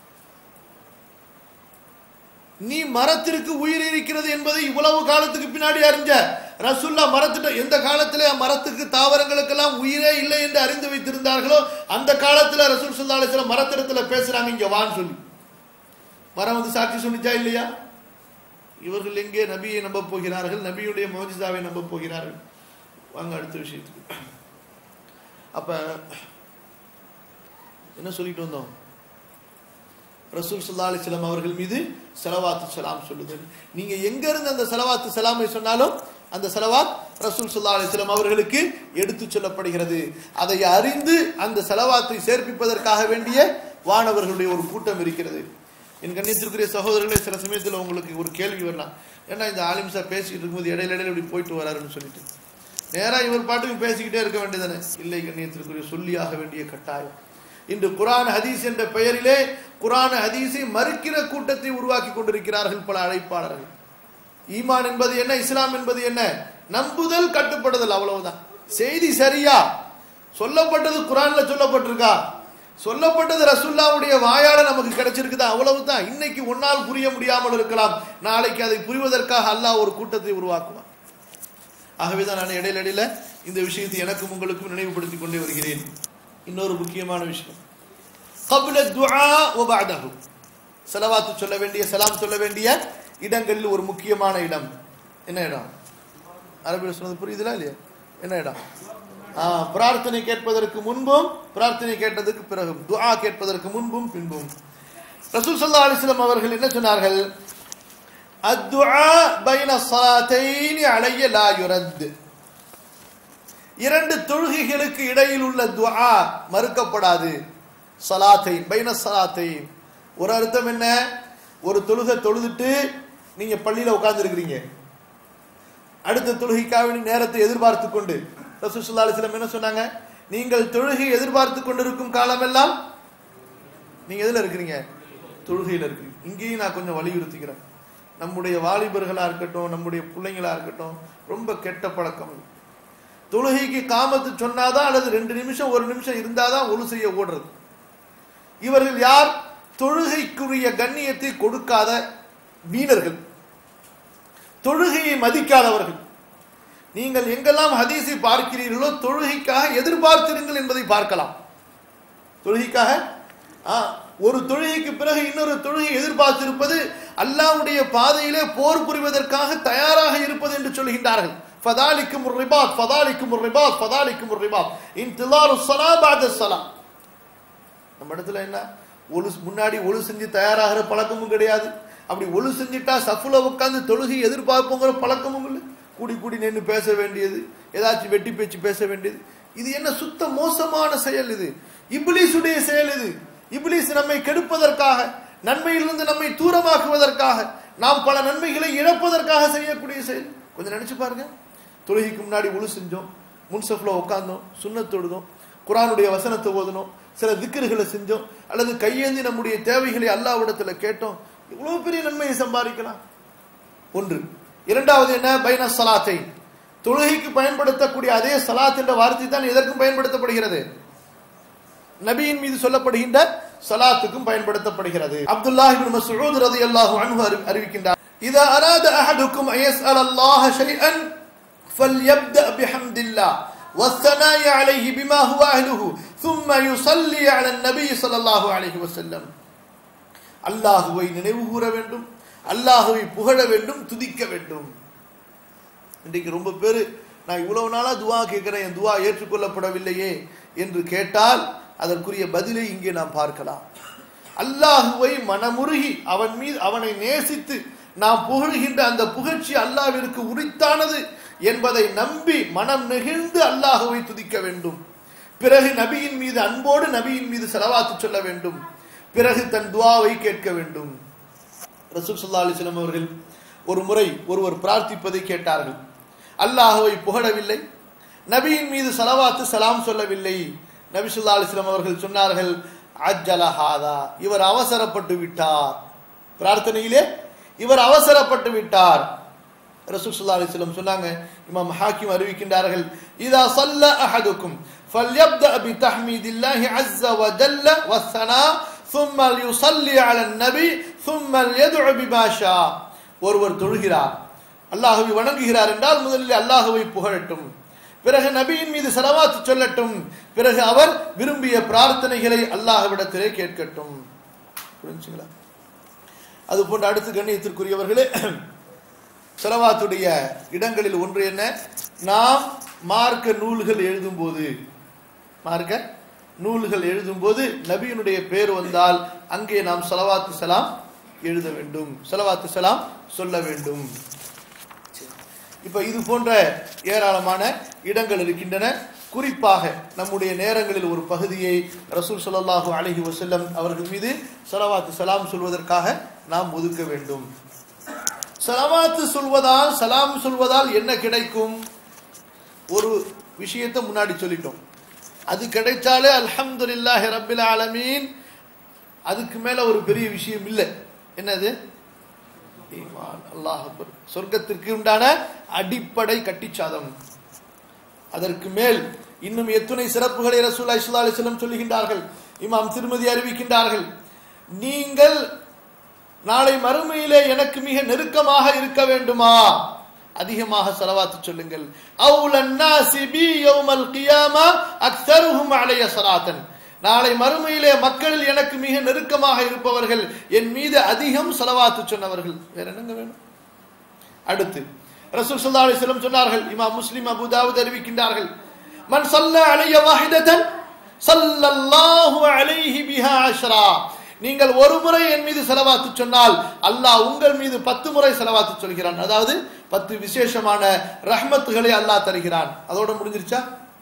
நீ மரத்திற்கு உயிர் இருக்கிறது என்பதை இவ்வளவு காலத்துக்கு பின்னாடி அறிஞ்ச ரசுல்லா மரத்திட்ட எந்த காலத்திலே மரத்துக்கு தாவரங்களுக்கெல்லாம் உயிரே இல்லை என்று அறிந்து வைத்திருந்தார்களோ அந்த காலத்துல ரசூல் சல்லா அலிஸ்லாம் மரத்திடத்துல பேசுறாங்க இங்க வான்னு சொல்லி மரம் வந்து சாட்சி சொன்னிச்சா இல்லையா இவர்கள் எங்கே நபியை நம்ப போகிறார்கள் நபியுடைய மோஜிதாவை நம்ப போகிறார்கள் வாங்க அடுத்த விஷயத்துக்கு அப்ப என்ன சொல்லிட்டு வந்தோம் ரசூல் சல்லா அலிஸ்லாம் அவர்கள் மீது செலவாத்து சலாம் சொல்லுது நீங்க எங்க இருந்து அந்த செலவாத்து சலாமை சொன்னாலும் அந்த செலவாத் ரசூல் சல்லா அலிஸ்லாம் அவர்களுக்கு எடுத்து சொல்லப்படுகிறது அதை அறிந்து அந்த செலவாத்தை சேர்ப்பிப்பதற்காக வேண்டிய வானவர்களுடைய ஒரு கூட்டம் இருக்கிறது என் கண்ணியத்திற்குரிய சகோதரர்களே சில சமயத்தில் உங்களுக்கு ஒரு கேள்வி வரலாம் ஏன்னா இந்த ஆலிம்சா பேசிக்கிட்டு இருக்கும்போது இடையில இடையில இப்படி போயிட்டு வராருன்னு சொல்லிட்டு நேரா இவர் பாட்டுக்கு பேசிக்கிட்டே இருக்க வேண்டியதானே இல்லை கண்ணியத்திற்குரிய சொல்லியாக வேண்டிய கட்டாயம் இன்று குரான் ஹதீஸ் என்ற பெயரிலே குரான் ஹதீஸை மறுக்கிற கூட்டத்தை உருவாக்கி கொண்டிருக்கிறார்கள் பல அழைப்பாளர்கள் ஈமான் என்பது என்ன இஸ்லாம் என்பது என்ன நம்புதல் கட்டுப்படுதல் அவ்வளவுதான் செய்தி சரியா சொல்லப்பட்டது குரான்ல சொல்லப்பட்டிருக்கா சொல்லப்பட்டது ரசுல்லாவுடைய வாயால நமக்கு கிடைச்சிருக்குதா அவ்வளவுதான் இன்னைக்கு ஒன்னால் புரிய முடியாமல் இருக்கலாம் நாளைக்கு அதை புரிவதற்காக அல்லாஹ் ஒரு கூட்டத்தை உருவாக்குவான் ஆகவேதான் நான் இடையில இடையில இந்த விஷயத்தை எனக்கும் உங்களுக்கும் நினைவுபடுத்திக் கொண்டே வருகிறேன் இன்னொரு முக்கியமான விஷயம் قبل الدعاء وبعده செலவாத்து சொல்ல வேண்டிய சலாம் சொல்ல வேண்டிய இடங்களில் ஒரு முக்கியமான இடம் என்ன இடம் அரபியில் சொன்னது புரியுதுல இல்லையா என்ன இடம் ஆ, பிரார்த்தனை கேட்பதற்கு முன்பும் பிரார்த்தனை கேட்டதுக்கு பிறகும் துஆ கேட்பதற்கு முன்பும் பின்பும் ரசூல் ஸல்லல்லாஹு அலைஹி வஸல்லம் அவர்கள் என்ன சொன்னார்கள் அத்துஆ பைன ஸலாத்தைன் அலைய லா யுரத் இரண்டு தொழுகைகளுக்கு இடையில் உள்ள துஆ மறுக்கப்படாது சலாத்தை பைன சலாத்தை ஒரு அர்த்தம் என்ன ஒரு தொழுகை தொழுதுட்டு நீங்க பள்ளியில உட்கார்ந்து இருக்கிறீங்க அடுத்த தொழுகைக்காக வேண்டி நேரத்தை எதிர்பார்த்து கொண்டு ரசூலுல்லாஹி அலைஹி வஸல்லம் என்ன சொன்னாங்க நீங்கள் தொழுகை எதிர்பார்த்து கொண்டிருக்கும் காலமெல்லாம் நீங்க எதுல இருக்கிறீங்க தொழுகையில இருக்கிறீங்க இங்கேயும் நான் கொஞ்சம் வலியுறுத்திக்கிறேன் நம்முடைய வாலிபர்களா இருக்கட்டும் நம்முடைய பிள்ளைங்களா இருக்கட்டும் ரொம்ப கெட்ட பழக்கம் இது. தொழுகைக்கு காமத்து சொன்னாதான் அல்லது ரெண்டு நிமிஷம் ஒரு நிமிஷம் இருந்தாதான் ஒழு செய்ய ஓடுறது இவர்கள் யார் தொழுகைக்குரிய கண்ணியத்தை கொடுக்காத வீணர்கள் தொழுகையை மதிக்காதவர்கள் நீங்கள் எங்கெல்லாம் ஹதீஸை பார்க்கிறீர்களோ தொழுகைக்காக எதிர்பார்த்திருங்கள் என்பதை பார்க்கலாம் தொழுகைக்காக ஆ, ஒரு தொழுகைக்கு பிறகு இன்னொரு தொழுகை எதிர்பார்த்திருப்பது அல்லாஹ்வுடைய பாதையிலே போர் புரிவதற்காக தயாராக இருப்பது என்று சொல்கின்றார்கள் ஃபதாலிக்கும் ரிபாத் ஃபதாலிக்கும் ரிபாத் ஃபதாலிக்கும் ரிபாத் இன்திலாரு ஸலா பஅத ஸலா நம்ம இடத்துல என்ன ஒழு முன்னாடி ஒழு செஞ்சு தயாராகிற பழக்கமும் கிடையாது அப்படி ஒழு செஞ்சுட்டா சஃபுல உட்காந்து தொழுகை எதிர்பார்ப்புங்கிற பழக்கமும் இல்லை கூடி கூடி நின்று பேச வேண்டியது ஏதாச்சும் வெட்டி பேச்சு பேச வேண்டியது இது என்ன சுத்த மோசமான செயல் இது இப்லீஸுடைய செயல் இது இப்லீஸ் நம்மை கெடுப்பதற்காக நன்மையிலிருந்து நம்மை தூரமாக்குவதற்காக நாம் பல நன்மைகளை இழப்பதற்காக செய்யக்கூடிய செயல் கொஞ்சம் நினைச்சு பாருங்க தொழுகைக்கு முன்னாடி ஒழு செஞ்சோம் முன்சஃப்ல உட்கார்ந்தோம் சுண்ணத் தொழுதோம் குரானுடைய வசனத்தை ஓதணும் சில திக்கர்களை செஞ்சோம் அல்லது கையேந்தி நம்முடைய தேவைகளை அல்லாவிடத்துல கேட்டோம் இவ்வளவு பெரிய நன்மையை சம்பாதிக்கலாம் ஒன்று இரண்டாவது என்ன பைன சலாத்தை தொழுகைக்கு பயன்படுத்தக்கூடிய அதே சலாத் என்ற வார்த்தை தான் எதற்கும் பயன்படுத்தப்படுகிறது நபியின் மீது சொல்லப்படுகின்ற சலாத்துக்கும் பயன்படுத்தப்படுகிறது அப்துல்லாஹ் இப்னு மஸ்ஊத் ரலியல்லாஹு அன்ஹு அறி- அறிவிக்கின்றார் இதா அராத அஹதுக்கும் அயஸ்அல் அல்லாஹ ஷைஅன் فليبدأ بحمد الله والثناء عليه بما هو أهله ثم يصلي على النبي صلى الله عليه وسلم அல்லாஹுவை நினைவு கூற வேண்டும் அல்லாஹுவை புகழ வேண்டும் துதிக்க வேண்டும் இன்றைக்கு ரொம்ப பேர் நான் இவ்வளவு நாளா துவா கேட்கிறேன் என் துவா ஏற்றுக்கொள்ளப்படவில்லையே என்று கேட்டால் அதற்குரிய பதிலை இங்கே நாம் பார்க்கலாம் அல்லாஹுவை மனமுருகி அவன் மீது அவனை நேசித்து நாம் புகழ்கின்ற அந்த புகழ்ச்சி அல்லாவிற்கு உரித்தானது என்பதை நம்பி மனம் நெகிழ்ந்து அல்லாஹுவை துதிக்க வேண்டும் பிறகு நபியின் மீது அன்போடு நபியின் மீது செலவாத்து சொல்ல வேண்டும் பிறகு தன் துவாவை கேட்க வேண்டும் ரசூல் ஸல்லல்லாஹு அலைஹி வஸல்லம் அவர்கள் ஒரு முறை ஒருவர் பிரார்த்திப்பதை கேட்டார்கள் அல்லாஹுவை புகழவில்லை நபியின் மீது சலவாத்து சலாம் சொல்லவில்லை நபி ஸல்லல்லாஹு அலைஹி வஸல்லம் அவர்கள் சொன்னார்கள் அஜ்ஜலஹாதா இவர் அவசரப்பட்டு விட்டார் பிரார்த்தனையிலே இவர் அவசரப்பட்டு விட்டார் ரசூல் ஸல்லல்லாஹு அலைஹி வஸல்லம் சொன்னாங்க இமாம் ஹாக்கிம் அறிவிக்கின்றார்கள் இதா ஸல்ல அஹதுக்கும் فليبدأ بتحميد الله عز وجل والثناء ثم يصلي على النبي ثم يدعو بما شاء ஒருவர் தொழுகிறார் அல்லாஹுவை வணங்குகிறார் என்றால் முதலில் அல்லாஹுவை புகழட்டும் பிறகு நபியின் மீது செலவாத்து சொல்லட்டும் பிறகு அவர் விரும்பிய பிரார்த்தனைகளை அல்லாஹ்விடத்திலே கேட்கட்டும் புரிஞ்சுங்களா அது போன்ற அடுத்து கண்ணியத்திற்குரியவர்களே செலவாத்துடைய இடங்களில் ஒன்று என்ன நாம் மார்க்க நூல்கள் எழுதும்போது மார்க்க நூல்கள் எழுதும்போது நபியினுடைய பேர் வந்தால் அங்கே நாம் செலவாத்து சலாம் எழுத வேண்டும் செலவாத்து சலாம் சொல்ல வேண்டும் இப்ப இது போன்ற ஏராளமான இடங்கள் இருக்கின்றன குறிப்பாக நம்முடைய நேரங்களில் ஒரு பகுதியை ரசூல் ஸல்லல்லாஹு அலைஹி வஸல்லம் அவர்கள் மீது ஸலவாத்து சலாம் சொல்வதற்காக நாம் ஒதுக்க வேண்டும் ஸலவாத்து சொல்வதால் சலாம் சொல்வதால் என்ன கிடைக்கும் ஒரு விஷயத்தை முன்னாடி சொல்லிட்டோம் அது கிடைச்சாலே அல்ஹம்துலில்லாஹி ரப்பில் ஆலமீன் அதுக்கு மேல ஒரு பெரிய விஷயம் இல்லை என்னது ஈமான் அல்லாஹ் அக்பர். சொர்க்கத்திற்கு உண்டான அடிப்படை கட்டிச்சாதம் அதற்கு மேல் இன்னும் எத்துணை சிறப்புகளை ரசூலுல்லாஹி ஸல்லல்லாஹு அலைஹி வஸல்லம் சொல்லுகின்றார்கள் இமாம் திருமதி அறிவிக்கின்றார்கள் நீங்கள் நாளை மறுமையிலே எனக்கு மிக நெருக்கமாக இருக்க வேண்டுமா அதிகமாக செலவாத்து சொல்லுங்கள் அவுலன் நாசி பி யௌமல் கியாமா அக்ஸருஹும் அலைய ஸலாத்தன் நாளை மறுமையிலே மக்களில் எனக்கு மிக நெருக்கமாக இருப்பவர்கள் என் மீது அதிகம் செலவாத்து சொன்னவர்கள் வேற என்னங்க வேணும் அடுத்து ரசூல் ஸல்லல்லாஹு அலைஹி வஸல்லம் சொன்னார்கள் இமாம் முஸ்லிம் அபூ தாவூத் அறிவிக்கின்றார்கள் மன் ஸல்ல அலைய வாஹிதத்தன் ஸல்லல்லாஹு அலைஹி பிஹா அஷ்ரா நீங்கள் ஒரு முறை என் மீது செலவாத்து சொன்னால் அல்லாஹ் உங்கள் மீது பத்து முறை செலவாத்து சொல்கிறான் அதாவது பத்து விசேஷமான ரஹ்மத்துகளை அல்லாஹ் தருகிறான் அதோட முடிஞ்சிருச்சா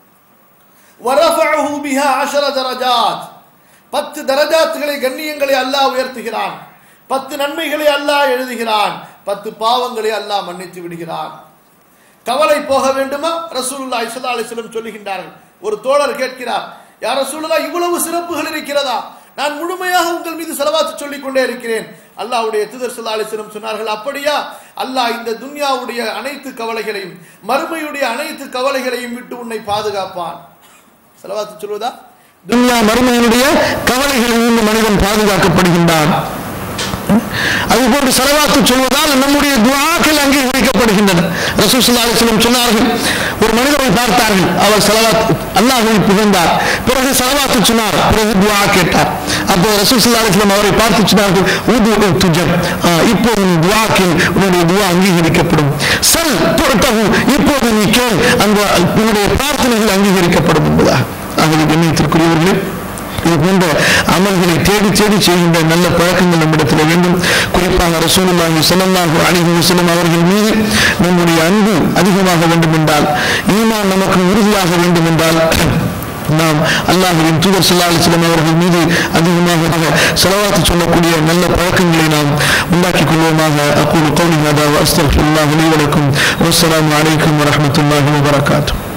வரஃபஅஹு பிஹா அஷர தரஜாத் பத்து தரஜாத்துகளை கண்ணியங்களை அல்லாஹ் உயர்த்துகிறான் பத்து நன்மைகளை அல்லாஹ் எழுதுகிறான் பத்து பாவங்களை அல்லாஹ் மன்னித்து விடுகிறான் கவலை போக வேண்டுமா ரசூலுல்லாஹி ஸல்லல்லாஹு அலைஹி வஸல்லம் சொல்லுகின்றார்கள் ஒரு தோழர் கேட்கிறார் யார் ரசூலுல்லாஹ் இவ்வளவு சிறப்புகள் இருக்கிறதா நான் முழுமையாக உங்கள் மீது செலவாத்து சொல்லிக் கொண்டே இருக்கிறேன் அல்லாஹ்வுடைய தூதர் ஸல்லல்லாஹு அலைஹி வஸல்லம் சொன்னார்கள் அப்படியா அல்லாஹ் இந்த துன்யாவுடைய அனைத்து கவலைகளையும் மறுமையுடைய அனைத்து கவலைகளையும் விட்டு உன்னை பாதுகாப்பான் செலவாத்து சொல்வதா துன்யா மறுமையினுடைய கவலைகளில் இருந்து மனிதன் பாதுகாக்கப்படுகின்றான் அதுபோன்று செலவாத்து சொல்வதால் நம்முடைய துவாக்கள் அங்கீகரிக்கப்படுகின்றன ரசூல் ஸல்லல்லாஹு அலைஹி வஸல்லம் சொன்னார்கள் ஒரு மனிதரை பார்த்தார்கள் அவர் செலவாத் அல்லாஹ்வை புகழ்ந்தார் பிறகு செலவாத்து சொன்னார் பிறகு துவா கேட்டார் அப்போ ரசூல் ஸல்லல்லாஹு அலைஹி வஸல்லம் அவரை பார்த்து சொன்னார்கள் உது துஜர் இப்போது நீ துவாக்கில் உன்னுடைய துவா அங்கீகரிக்கப்படும் சல் துரத்தகு இப்போது நீ கேள் அந்த உன்னுடைய பிரார்த்தனைகள் அங்கீகரிக்கப்படும் என்பதாக ஆகவே கண்ணியத்திற்குரியவர்களே இது போன்ற அமல்களை தேடி தேடி செய்கின்ற நல்ல பழக்கங்கள் நம்மிடத்தில் வேண்டும் குறிப்பாக ரசூலுல்லாஹி ஸல்லல்லாஹு அலைஹி வஸல்லம் அவர்கள் மீது நம்முடைய அன்பு அதிகமாக வேண்டும் என்றால் ஈமான் நமக்கு உறுதியாக வேண்டும் என்றால் நாம் அல்லாஹுவின் தூதர் ஸல்லல்லாஹு அலைஹி வஸல்லம் அவர்கள் மீது அதிகமாக செலவாத்து சொல்லக்கூடிய நல்ல பழக்கங்களை நாம் உண்டாக்கிக் கொள்வோமாக அக்கூலு கௌலி ஹதா வ அஸ்தக்ஃபிருல்லாஹ் லி வ லக்கும் வஸ்ஸலாமு அலைக்கும் வரஹ்மத்துல்லாஹி வ பரகாத்துஹு